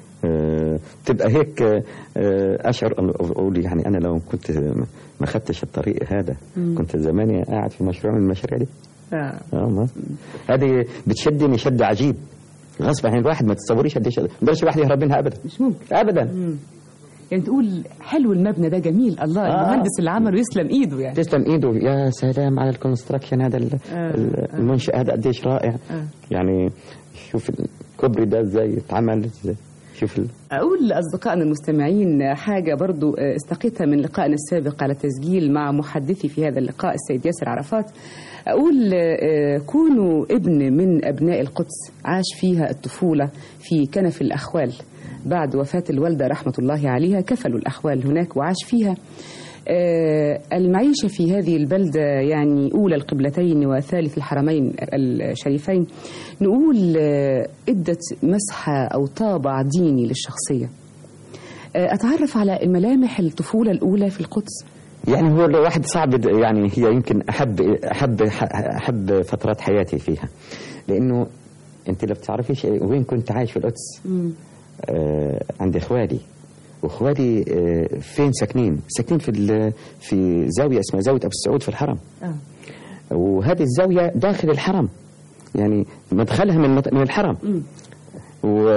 آه، تبقى هيك آه، اشعر أن- اقول يعني انا لو كنت ما خدتش الطريق هذا مم. كنت زماني قاعد في مشروع من المشاريع دي آه. اه ما هذه بتشدني شد عجيب غصب عن الواحد ما تتصوريش قد ايش ما يقدرش الواحد يهرب منها ابدا مش ممكن ابدا مم. يعني تقول حلو المبنى ده جميل الله آه. المهندس اللي عمله يسلم ايده يعني تسلم ايده يا سلام على الكونستراكشن هذا ال- آه، ال- المنشأ هذا قديش رائع آه. يعني شوف الكوبري ده ازاي اتعمل ازاي شوف ال... أقول لأصدقائنا المستمعين حاجة برضو استقيتها من لقائنا السابق على تسجيل مع محدثي في هذا اللقاء السيد ياسر عرفات أقول آه، كونوا ابن من أبناء القدس عاش فيها الطفولة في كنف الأخوال بعد وفاة الوالدة رحمة الله عليها كفلوا الأخوال هناك وعاش فيها آه، المعيشة في هذه البلدة يعني أولى القبلتين وثالث الحرمين الشريفين نقول آه، إدت مسحة أو طابع ديني للشخصية آه، أتعرف على الملامح الطفولة الأولى في القدس يعني هو الواحد صعب يعني هي يمكن احب احب احب فترات حياتي فيها لانه انت لو بتعرفيش وين كنت عايش في القدس آه عند اخوالي واخوالي آه فين ساكنين ساكنين في ال- في زاويه اسمها زاويه ابو السعود في الحرم آه. وهذه الزاويه داخل الحرم يعني مدخلها من مد- من الحرم و...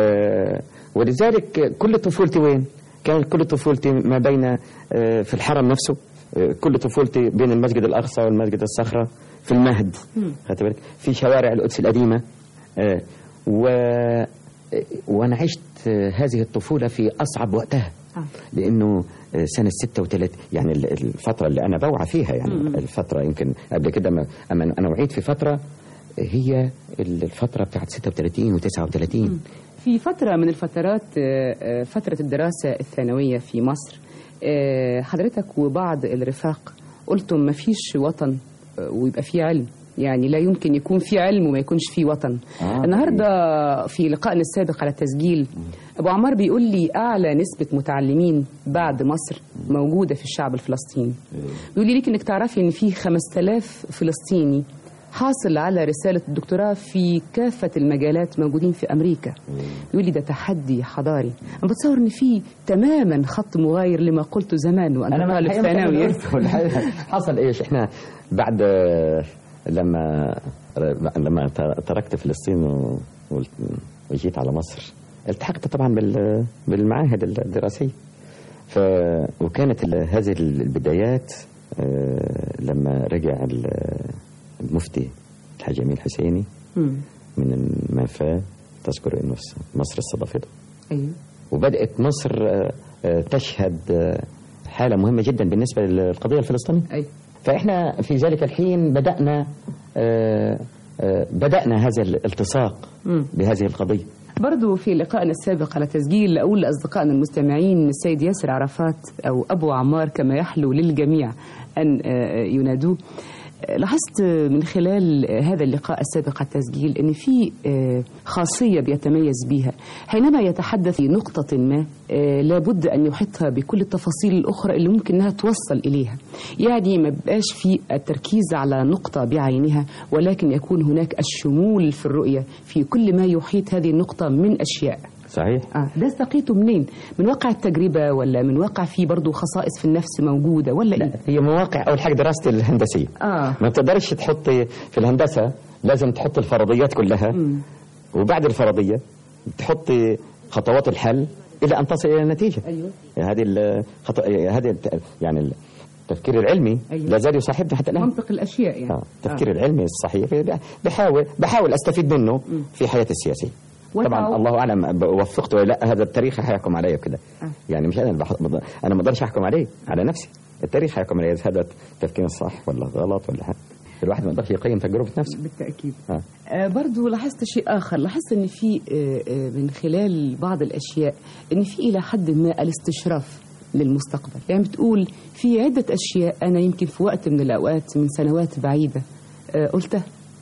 ولذلك كل طفولتي وين؟ كانت كل طفولتي ما بين آه، في الحرم نفسه آه، كل طفولتي بين المسجد الأقصى والمسجد الصخرة في المهد خدت بالك في شوارع القدس القديمة آه، و وأنا عشت آه، هذه الطفولة في أصعب وقتها لأنه آه، سنة 36 يعني ال- الفترة اللي أنا بوعى فيها يعني مم. الفترة يمكن قبل كده ما أما أنا وعيت في فترة هي الفترة بتاعت 36 و39 في فترة من الفترات آه، آه، فترة الدراسة الثانوية في مصر آه، حضرتك وبعض الرفاق قلتم ما فيش وطن آه، ويبقى فيه علم يعني لا يمكن يكون في علم وما يكونش في وطن آه. النهاردة في لقائنا السابق على التسجيل أبو عمار بيقول لي أعلى نسبة متعلمين بعد مصر موجودة في الشعب الفلسطيني بيقول لي ليك إنك تعرفي إن في 5000 فلسطيني حاصل على رسالة الدكتوراه في كافة المجالات موجودين في أمريكا يقول لي ده تحدي حضاري أنا بتصور إن في تماما خط مغاير لما قلته زمان وأنت طالب الحقيقة ثانوي ما كان الحقيقة حصل ايش احنا بعد آه، لما لما ت- تركت فلسطين و- و- وجيت على مصر التحقت طبعا بال- بالمعاهد الدراسيه ف وكانت ال- هذه البدايات آه، لما رجع ال- المفتي الحاج امين حسيني من المنفاه تذكر انه مصر استضافته أيوه وبدأت مصر آه، آه، تشهد آه، حالة مهمة جدا بالنسبة للقضية الفلسطينية أي. فإحنا في ذلك الحين بدأنا آه، آه، بدأنا هذا الالتصاق مم. بهذه القضية برضو في لقائنا السابق على تسجيل أقول لأصدقائنا المستمعين السيد ياسر عرفات أو أبو عمار كما يحلو للجميع أن آه، ينادوه آه، لاحظت من خلال هذا اللقاء السابق على التسجيل أن في آه، خاصية بيتميز بها حينما يتحدث في نقطة ما آه، لابد أن يحيطها بكل التفاصيل الأخرى اللي ممكن أنها توصل إليها يعني ما بقاش في التركيز على نقطة بعينها ولكن يكون هناك الشمول في الرؤية في كل ما يحيط هذه النقطة من أشياء صحيح آه ده استقيته منين؟ من واقع التجربة ولا من واقع فيه برضو خصائص في النفس موجودة ولا إيه؟ هي مواقع أول حاجة دراستي الهندسية آه ما بتقدرش تحطي في الهندسة لازم تحط الفرضيات كلها وبعد الفرضية تحطي خطوات الحل إلى أن تصل إلى النتيجة أيوه هذه الخط... هذه الت- يعني التفكير العلمي أيوة. لا زال يصاحبنا حتى الآن منطق الأشياء يعني آه. التفكير العلمي الصحيح بحاول بحاول استفيد منه في حياتي السياسيه طبعا وتعو- الله اعلم ب- وفقت ولا لا هذا التاريخ هيحكم عليا كده آه. يعني مش انا اللي بح... بض- انا ما اقدرش احكم عليه على نفسي التاريخ هيحكم عليا إذا هذا التفكير الصح ولا غلط ولا حاجه الواحد ما يقدرش يقيم تجربه نفسه بالتأكيد آه. آه برضو لاحظت شيء آخر لاحظت أن في آه آه من خلال بعض الأشياء أن في إلى حد ما الاستشراف للمستقبل يعني بتقول في عدة أشياء أنا يمكن في وقت من الأوقات من سنوات بعيدة آه قلتها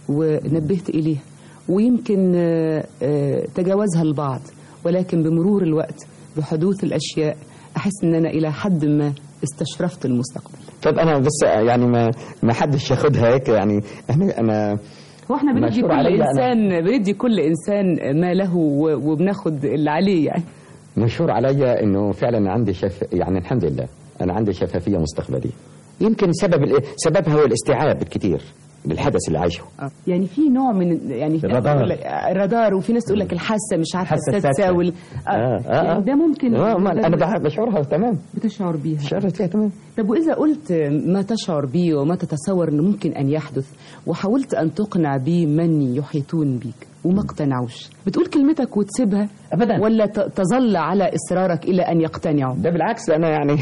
ونبهت إليها ويمكن آه آه تجاوزها البعض ولكن بمرور الوقت بحدوث الأشياء أحس أن أنا إلى حد ما استشرفت المستقبل طب انا بس يعني ما ما حدش ياخدها هيك يعني انا انا هو احنا بندي مشهور كل عليا أنا. انسان بندي كل انسان ما له و- وبناخد اللي عليه يعني مشهور عليا انه فعلا عندي شف يعني الحمد لله انا عندي شفافيه مستقبليه يمكن سبب ال- سببها هو الاستيعاب الكتير للحدث اللي عايشه يعني في نوع من يعني في ناس الرادار. تقول لك- الرادار وفي ناس تقول لك الحاسه مش عارفه الحاسة السادسه السادسة. وال آه، آه، يعني آه. ده ممكن آه، أمال أنا بح- بشعرها تمام بتشعر بيها شعرت فيها تمام طب واذا قلت ما تشعر به وما تتصور انه ممكن ان يحدث وحاولت ان تقنع به من يحيطون بك وما اقتنعوش بتقول كلمتك وتسيبها ابدا ولا ت- تظل على اصرارك الى ان يقتنعوا ده بالعكس انا يعني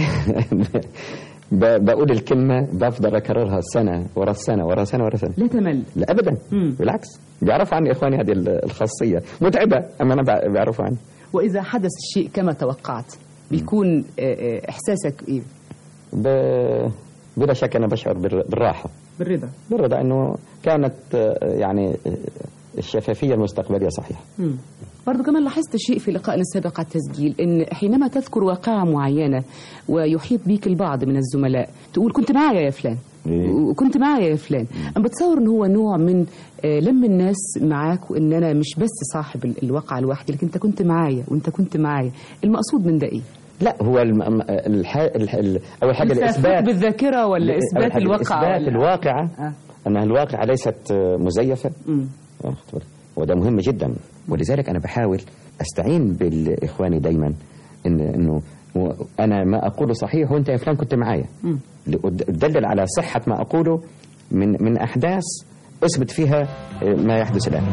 ب- بقول الكلمه بفضل اكررها سنه ورا سنه ورا سنه ورا سنه لا تمل لا ابدا مم. بالعكس بيعرفوا عني اخواني هذه ال- الخاصيه متعبه اما انا بع- بيعرفوا عني وإذا حدث الشيء كما توقعت بيكون آه، آه، إحساسك إيه؟ ب... بلا شك أنا بشعر بالر- بالراحة بالرضا بالرضا انه كانت آه، يعني آه، الشفافيه المستقبليه صحيحه مم. برضو كمان لاحظت شيء في لقائنا السابق على التسجيل ان حينما تذكر واقعة معينة ويحيط بيك البعض من الزملاء تقول كنت معايا يا فلان وكنت معايا يا فلان انا بتصور ان هو نوع من آه، لم الناس معاك وان انا مش بس صاحب ال- الواقعة لوحدي لكن انت كنت معايا وانت كنت معايا المقصود من ده ايه لا هو الم... الح... الح... ال- اول حاجه التفوق الاثبات بالذاكرة ولا أول اثبات حاجة الواقعة اثبات ولا- الواقعه آه. انها الواقعه ليست آه، مزيفه مم. واخد بالك؟ وده مهم جدا ولذلك انا بحاول استعين بالاخواني دايما ان انه و- انا ما اقوله صحيح وانت يا فلان كنت معايا مم. تدلل على صحه ما اقوله من من احداث اثبت فيها آه، ما يحدث الان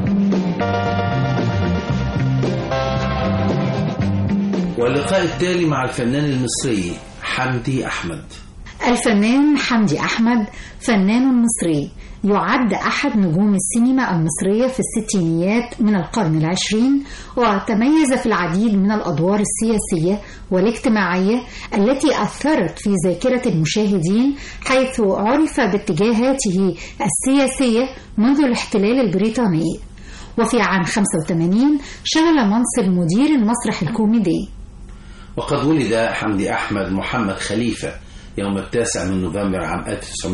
واللقاء التالي مع الفنان المصري حمدي أحمد الفنان حمدي أحمد فنان مصري يعد أحد نجوم السينما المصرية في الستينيات من القرن العشرين وتميز في العديد من الأدوار السياسية والاجتماعية التي أثرت في ذاكرة المشاهدين حيث عرف باتجاهاته السياسية منذ الاحتلال البريطاني وفي عام 85 شغل منصب مدير المسرح الكوميدي وقد ولد حمدي أحمد محمد خليفة يوم التاسع من نوفمبر عام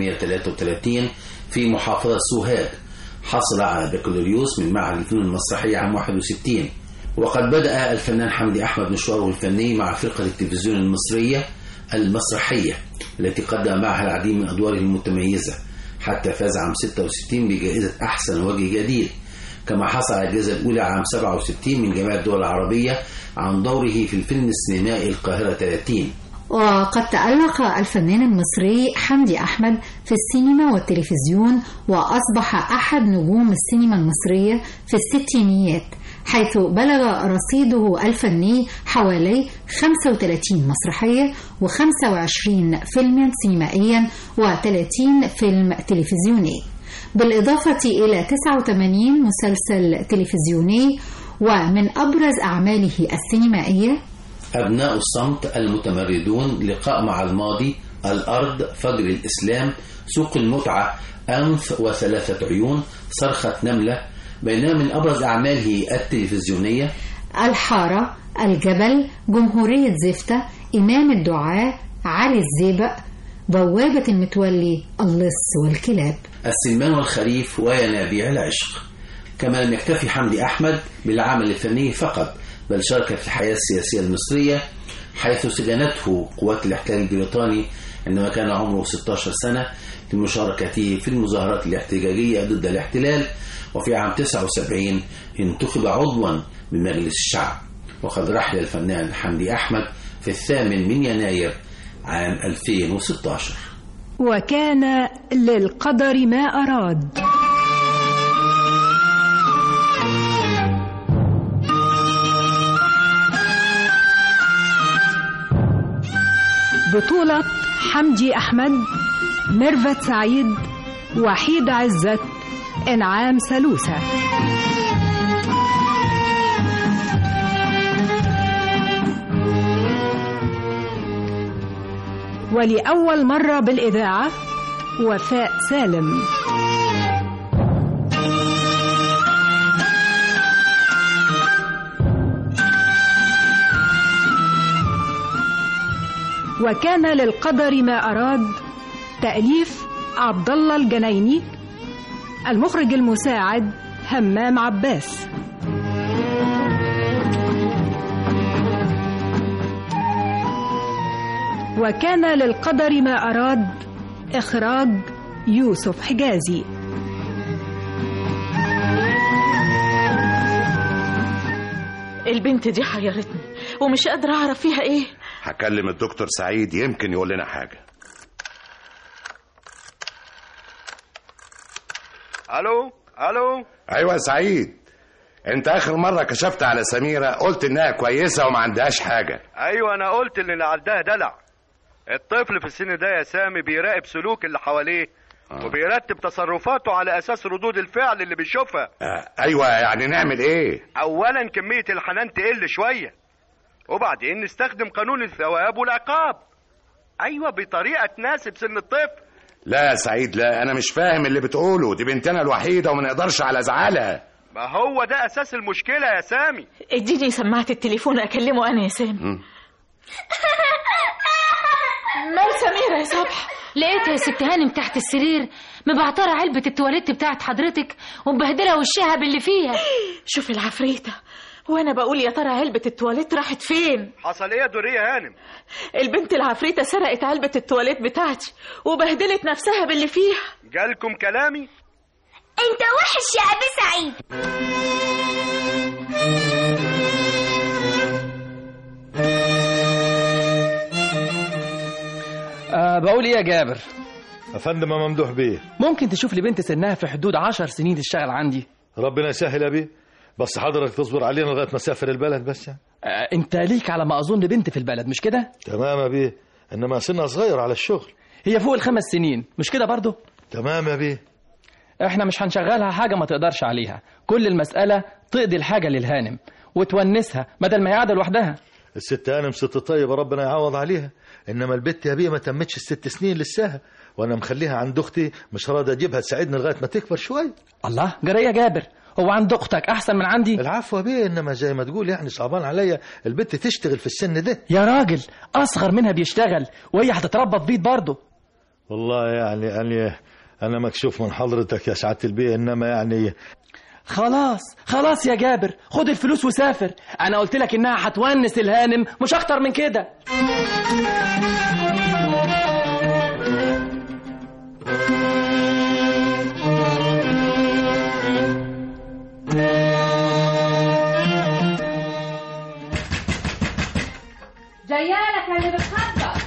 1933 في محافظة سوهاج حصل على بكالوريوس من معهد الفنون المسرحية عام 61 وقد بدأ الفنان حمدي أحمد مشواره الفني مع فرقة التلفزيون المصرية المسرحية التي قدم معها العديد من أدواره المتميزة حتى فاز عام 66 بجائزة أحسن وجه جديد كما حصل على الجائزة الأولى عام 67 من جميع الدول العربية عن دوره في الفيلم السينمائي القاهرة 30 وقد تألق الفنان المصري حمدي أحمد في السينما والتلفزيون وأصبح أحد نجوم السينما المصرية في الستينيات حيث بلغ رصيده الفني حوالي 35 مسرحية و25 فيلما سينمائيا و30 فيلم تلفزيوني بالإضافة إلى 89 مسلسل تلفزيوني ومن أبرز أعماله السينمائية أبناء الصمت المتمردون لقاء مع الماضي الأرض فجر الإسلام سوق المتعة أنف وثلاثة عيون صرخة نملة بينما من أبرز أعماله التلفزيونية الحارة الجبل جمهورية زفتة إمام الدعاء علي الزيبق بوابة المتولي اللص والكلاب السلمان والخريف وينابيع العشق كما لم يكتفي حمدي أحمد بالعمل الفني فقط بل شارك في الحياة السياسية المصرية حيث سجنته قوات الاحتلال البريطاني عندما كان عمره 16 سنة لمشاركته في المظاهرات الاحتجاجية ضد الاحتلال وفي عام 79 انتخب عضوا بمجلس الشعب وقد رحل الفنان حمدي أحمد في الثامن من يناير عام 2016 وكان للقدر ما أراد بطولة حمدي أحمد ميرفت سعيد وحيد عزت إنعام سلوسة ولأول مرة بالإذاعة وفاء سالم وكان للقدر ما أراد تأليف عبد الله الجنايني المخرج المساعد همام عباس وكان للقدر ما أراد إخراج يوسف حجازي البنت دي حيرتني ومش قادرة أعرف فيها إيه هكلم الدكتور سعيد يمكن يقول لنا حاجة الو الو ايوه يا سعيد انت اخر مرة كشفت على سميرة قلت انها كويسة وما عندهاش حاجة ايوه انا قلت ان اللي عندها دلع الطفل في السن ده يا سامي بيراقب سلوك اللي حواليه وبيرتب تصرفاته على اساس ردود الفعل اللي بيشوفها آه ايوه يعني نعمل ايه اولا كميه الحنان تقل شويه وبعدين نستخدم قانون الثواب والعقاب ايوه بطريقه تناسب سن الطفل لا يا سعيد لا انا مش فاهم اللي بتقوله دي بنتنا الوحيده وما نقدرش على ازعالها ما هو ده اساس المشكله يا سامي اديني سماعة التليفون اكلمه انا يا سامي مال سميرة يا صبح لقيتها يا ست هانم تحت السرير مبعترة علبة التواليت بتاعت حضرتك ومبهدلة وشها باللي فيها شوف العفريتة وانا بقول يا ترى علبة التواليت راحت فين حصل ايه يا دوريه هانم البنت العفريتة سرقت علبة التواليت بتاعتي وبهدلت نفسها باللي فيها جالكم كلامي انت وحش يا ابي سعيد أه بقول ايه يا جابر افندم يا ممدوح بيه ممكن تشوف لي بنت سنها في حدود عشر سنين تشتغل عندي ربنا يسهل يا بيه بس حضرتك تصبر علينا لغايه ما اسافر البلد بس يعني. أه انت ليك على ما اظن بنت في البلد مش كده تمام يا بيه انما سنها صغير على الشغل هي فوق الخمس سنين مش كده برضه تمام يا بيه احنا مش هنشغلها حاجه ما تقدرش عليها كل المساله تقضي الحاجه للهانم وتونسها بدل ما هي قاعده لوحدها الست هانم ست طيبه ربنا يعوض عليها انما البت يا بيه ما تمتش الست سنين لساها وانا مخليها عند اختي مش راضي اجيبها تساعدني لغايه ما تكبر شويه الله جرى يا جابر هو عند اختك احسن من عندي العفو يا بيه انما زي ما تقول يعني صعبان عليا البت تشتغل في السن ده يا راجل اصغر منها بيشتغل وهي هتتربى في بيت برضه والله يعني يعني انا مكشوف من حضرتك يا سعاده البيه انما يعني خلاص خلاص يا جابر خد الفلوس وسافر انا قلت لك انها هتونس الهانم مش اكتر من كده جايالك اللي بتخبط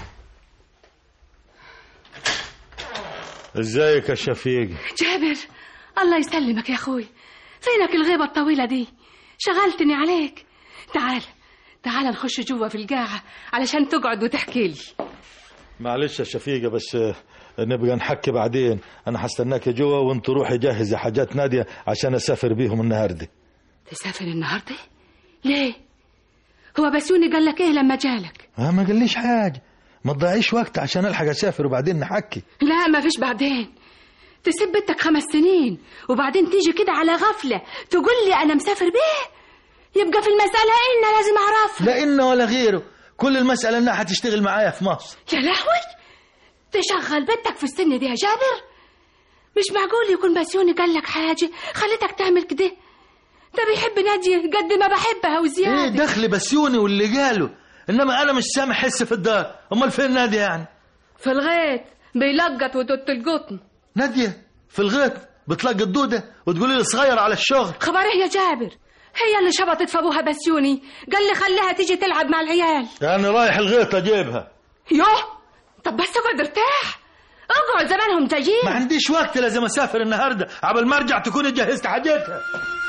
ازيك يا شفيق جابر الله يسلمك يا اخوي فينك الغيبة الطويلة دي شغلتني عليك تعال تعال نخش جوا في القاعة علشان تقعد وتحكي لي معلش يا شفيقة بس نبقى نحكي بعدين انا هستناك جوا وانت روحي جهزي حاجات نادية عشان اسافر بيهم النهارده تسافر النهاردة ليه هو بسيوني قال لك ايه لما جالك اه ما قاليش حاجة ما تضيعيش وقت عشان الحق اسافر وبعدين نحكي لا ما فيش بعدين تسيب بنتك خمس سنين وبعدين تيجي كده على غفلة تقول لي أنا مسافر بيه يبقى في المسألة إن لازم أعرف لا إن ولا غيره كل المسألة إنها هتشتغل معايا في مصر يا لهوي تشغل بنتك في السن دي يا جابر مش معقول يكون بسيوني قال لك حاجة خلتك تعمل كده ده بيحب نادية قد ما بحبها وزيادة ايه دخل بسيوني واللي قاله انما انا مش سامع حس في الدار امال فين نادية يعني في الغيط بيلقط ودوت القطن نادية في الغيط بتلقى الدودة وتقولي لي صغير على الشغل خبر ايه يا جابر هي اللي شبطت في ابوها بسيوني قال لي خليها تيجي تلعب مع العيال يعني رايح الغيط اجيبها يوه طب بس اقعد ارتاح اقعد زمانهم جايين ما عنديش وقت لازم اسافر النهارده عبل ما ارجع تكوني جهزت حاجتها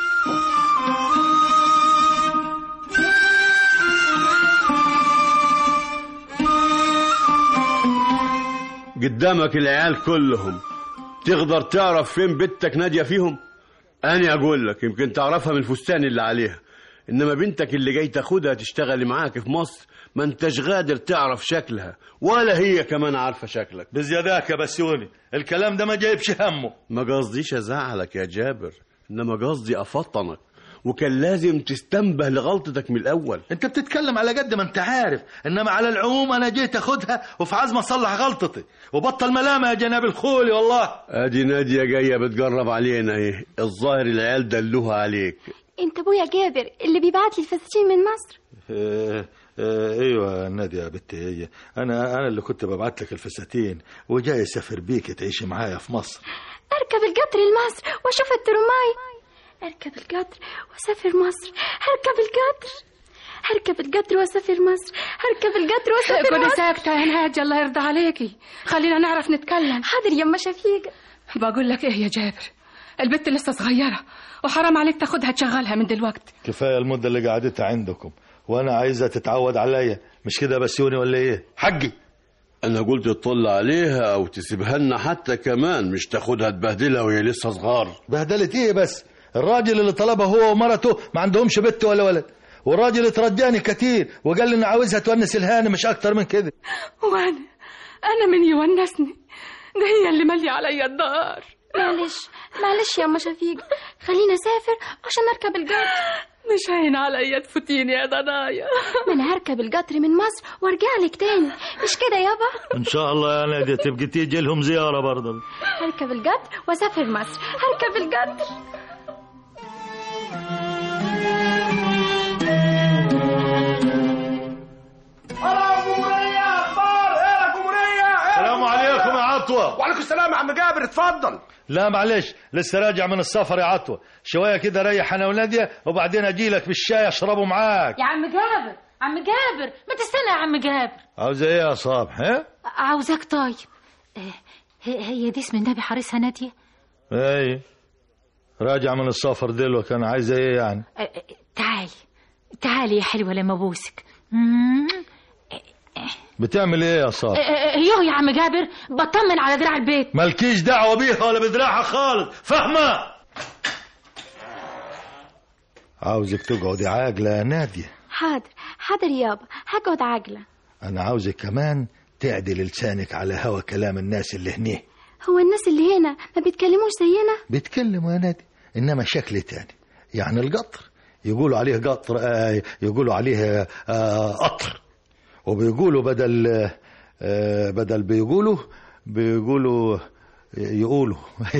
قدامك العيال كلهم تقدر تعرف فين بنتك نادية فيهم أنا أقول لك يمكن تعرفها من الفستان اللي عليها إنما بنتك اللي جاي تاخدها تشتغل معاك في مصر ما انتش قادر تعرف شكلها ولا هي كمان عارفة شكلك بزياداك يا بسيوني الكلام ده ما جايبش همه ما قصديش أزعلك يا جابر إنما قصدي أفطنك وكان لازم تستنبه لغلطتك من الأول انت بتتكلم على قد ما انت عارف انما على العموم انا جيت اخدها وفي عزم اصلح غلطتي وبطل ملامه يا جناب الخولي والله ادي نادية جاية بتجرب علينا ايه الظاهر العيال دلوها عليك انت ابويا جابر اللي بيبعت لي الفساتين من مصر اه اه ايوه نادية يا بنتي هي انا انا اللي كنت ببعت لك الفساتين وجاي اسافر بيك تعيشي معايا في مصر اركب القطر لمصر واشوف الترماي اركب القطر واسافر مصر هركب القطر هركب القطر واسافر مصر هركب القطر واسافر كوني مصر ساكتة يا نهاج الله يرضى عليكي خلينا نعرف نتكلم حاضر يما شفيقة بقول لك ايه يا جابر البت لسه صغيرة وحرام عليك تاخدها تشغلها من دلوقتي كفايه المده اللي قعدتها عندكم وانا عايزها تتعود عليا مش كده بسيوني ولا ايه حقي انا قلت تطل عليها او تسيبها لنا حتى كمان مش تاخدها تبهدلها وهي لسه صغار بهدلت ايه بس الراجل اللي طلبها هو ومرته ما عندهمش بنت ولا ولد والراجل اترجاني كتير وقال لي انه عاوزها تونس الهاني مش اكتر من كده وانا انا من يونسني ده هي اللي ماليه عليا الدار معلش معلش يا أما شفيق خليني أسافر عشان أركب القطر مش هين عليا تفوتيني يا ضنايا ما أنا هركب القطر من مصر وأرجع لك تاني مش كده يابا ان شاء الله يا ناديه تبقي تيجي لهم زياره برضه هركب القطر وأسافر مصر هركب القطر السلام عليكم يا عطوه وعليكم السلام يا عم جابر اتفضل لا معلش لسه راجع من السفر يا عطوه شويه كده ريح انا وناديه وبعدين اجي لك بالشاي اشربه معاك يا عم جابر عم جابر ما تستنى يا عم جابر عاوزه ايه يا صبح ها عاوزاك طيب آه، هي هي دي اسم النبي حارسها نادية اي راجع من السفر دلوقتي كان عايزه ايه يعني آه، آه، تعالي تعالي يا حلوة لما ابوسك مم. بتعمل ايه يا صبح آه، آه، يوه يا عم جابر بطمن على دراع البيت مالكيش دعوه بيها ولا بدراعها خالص فاهمه عاوزك تقعدي عاقله يا ناديه حاضر حاضر يابا هقعد عجلة انا عاوزك كمان تعدل لسانك على هوا كلام الناس اللي هنا هو الناس اللي هنا ما بيتكلموش زينا بيتكلموا يا نادي انما شكل تاني يعني القطر يقولوا عليه قطر آه يقولوا عليه آه قطر وبيقولوا بدل آه بدل بيقولوا بيقولوا يقولوا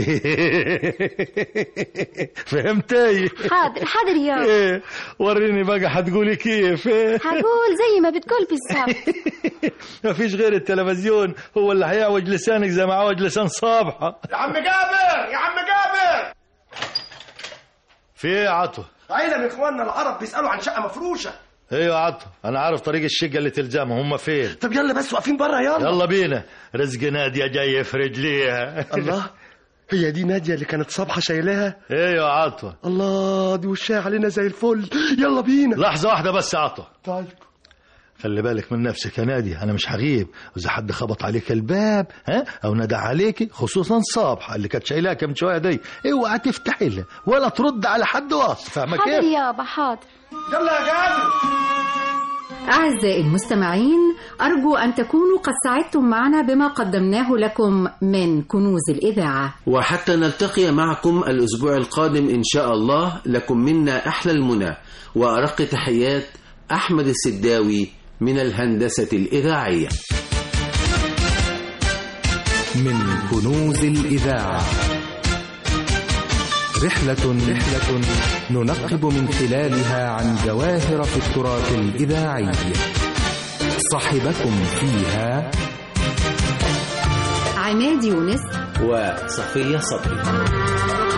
فهمتي حاضر حاضر يابا ايه وريني بقى هتقولي كيف إيه؟ هقول زي ما بتقول بالظبط مفيش غير التلفزيون هو اللي هيعوج لسانك زي ما عوج لسان صابحه يا عم جابر يا عم جابر في ايه يا عطوه عيلة من اخواننا العرب بيسألوا عن شقة مفروشة ايوه يا عطوه انا عارف طريق الشقه اللي تلزمهم هم فين طب يلا بس واقفين بره يلا يلا بينا رزق ناديه جاي في رجليها الله هي دي نادية اللي كانت صبحة شايلاها ايوه يا عطوه الله دي وشها علينا زي الفل يلا بينا لحظه واحده بس يا عطوه طيب خلي بالك من نفسك يا نادي انا مش هغيب واذا حد خبط عليك الباب ها او ندى عليك خصوصا صابحه اللي كانت شايلاك من شويه دي اوعى تفتحي لها ولا ترد على حد واصل فاهمه حاضر كيف يابا حاضر يلا يا جابر أعزائي المستمعين أرجو أن تكونوا قد سعدتم معنا بما قدمناه لكم من كنوز الإذاعة وحتى نلتقي معكم الأسبوع القادم إن شاء الله لكم منا أحلى المنى وأرق تحيات أحمد السداوي من الهندسة الإذاعية من كنوز الإذاعة رحلة رحلة ننقب من خلالها عن جواهر في التراث الإذاعي صاحبكم فيها عماد يونس وصفية صبري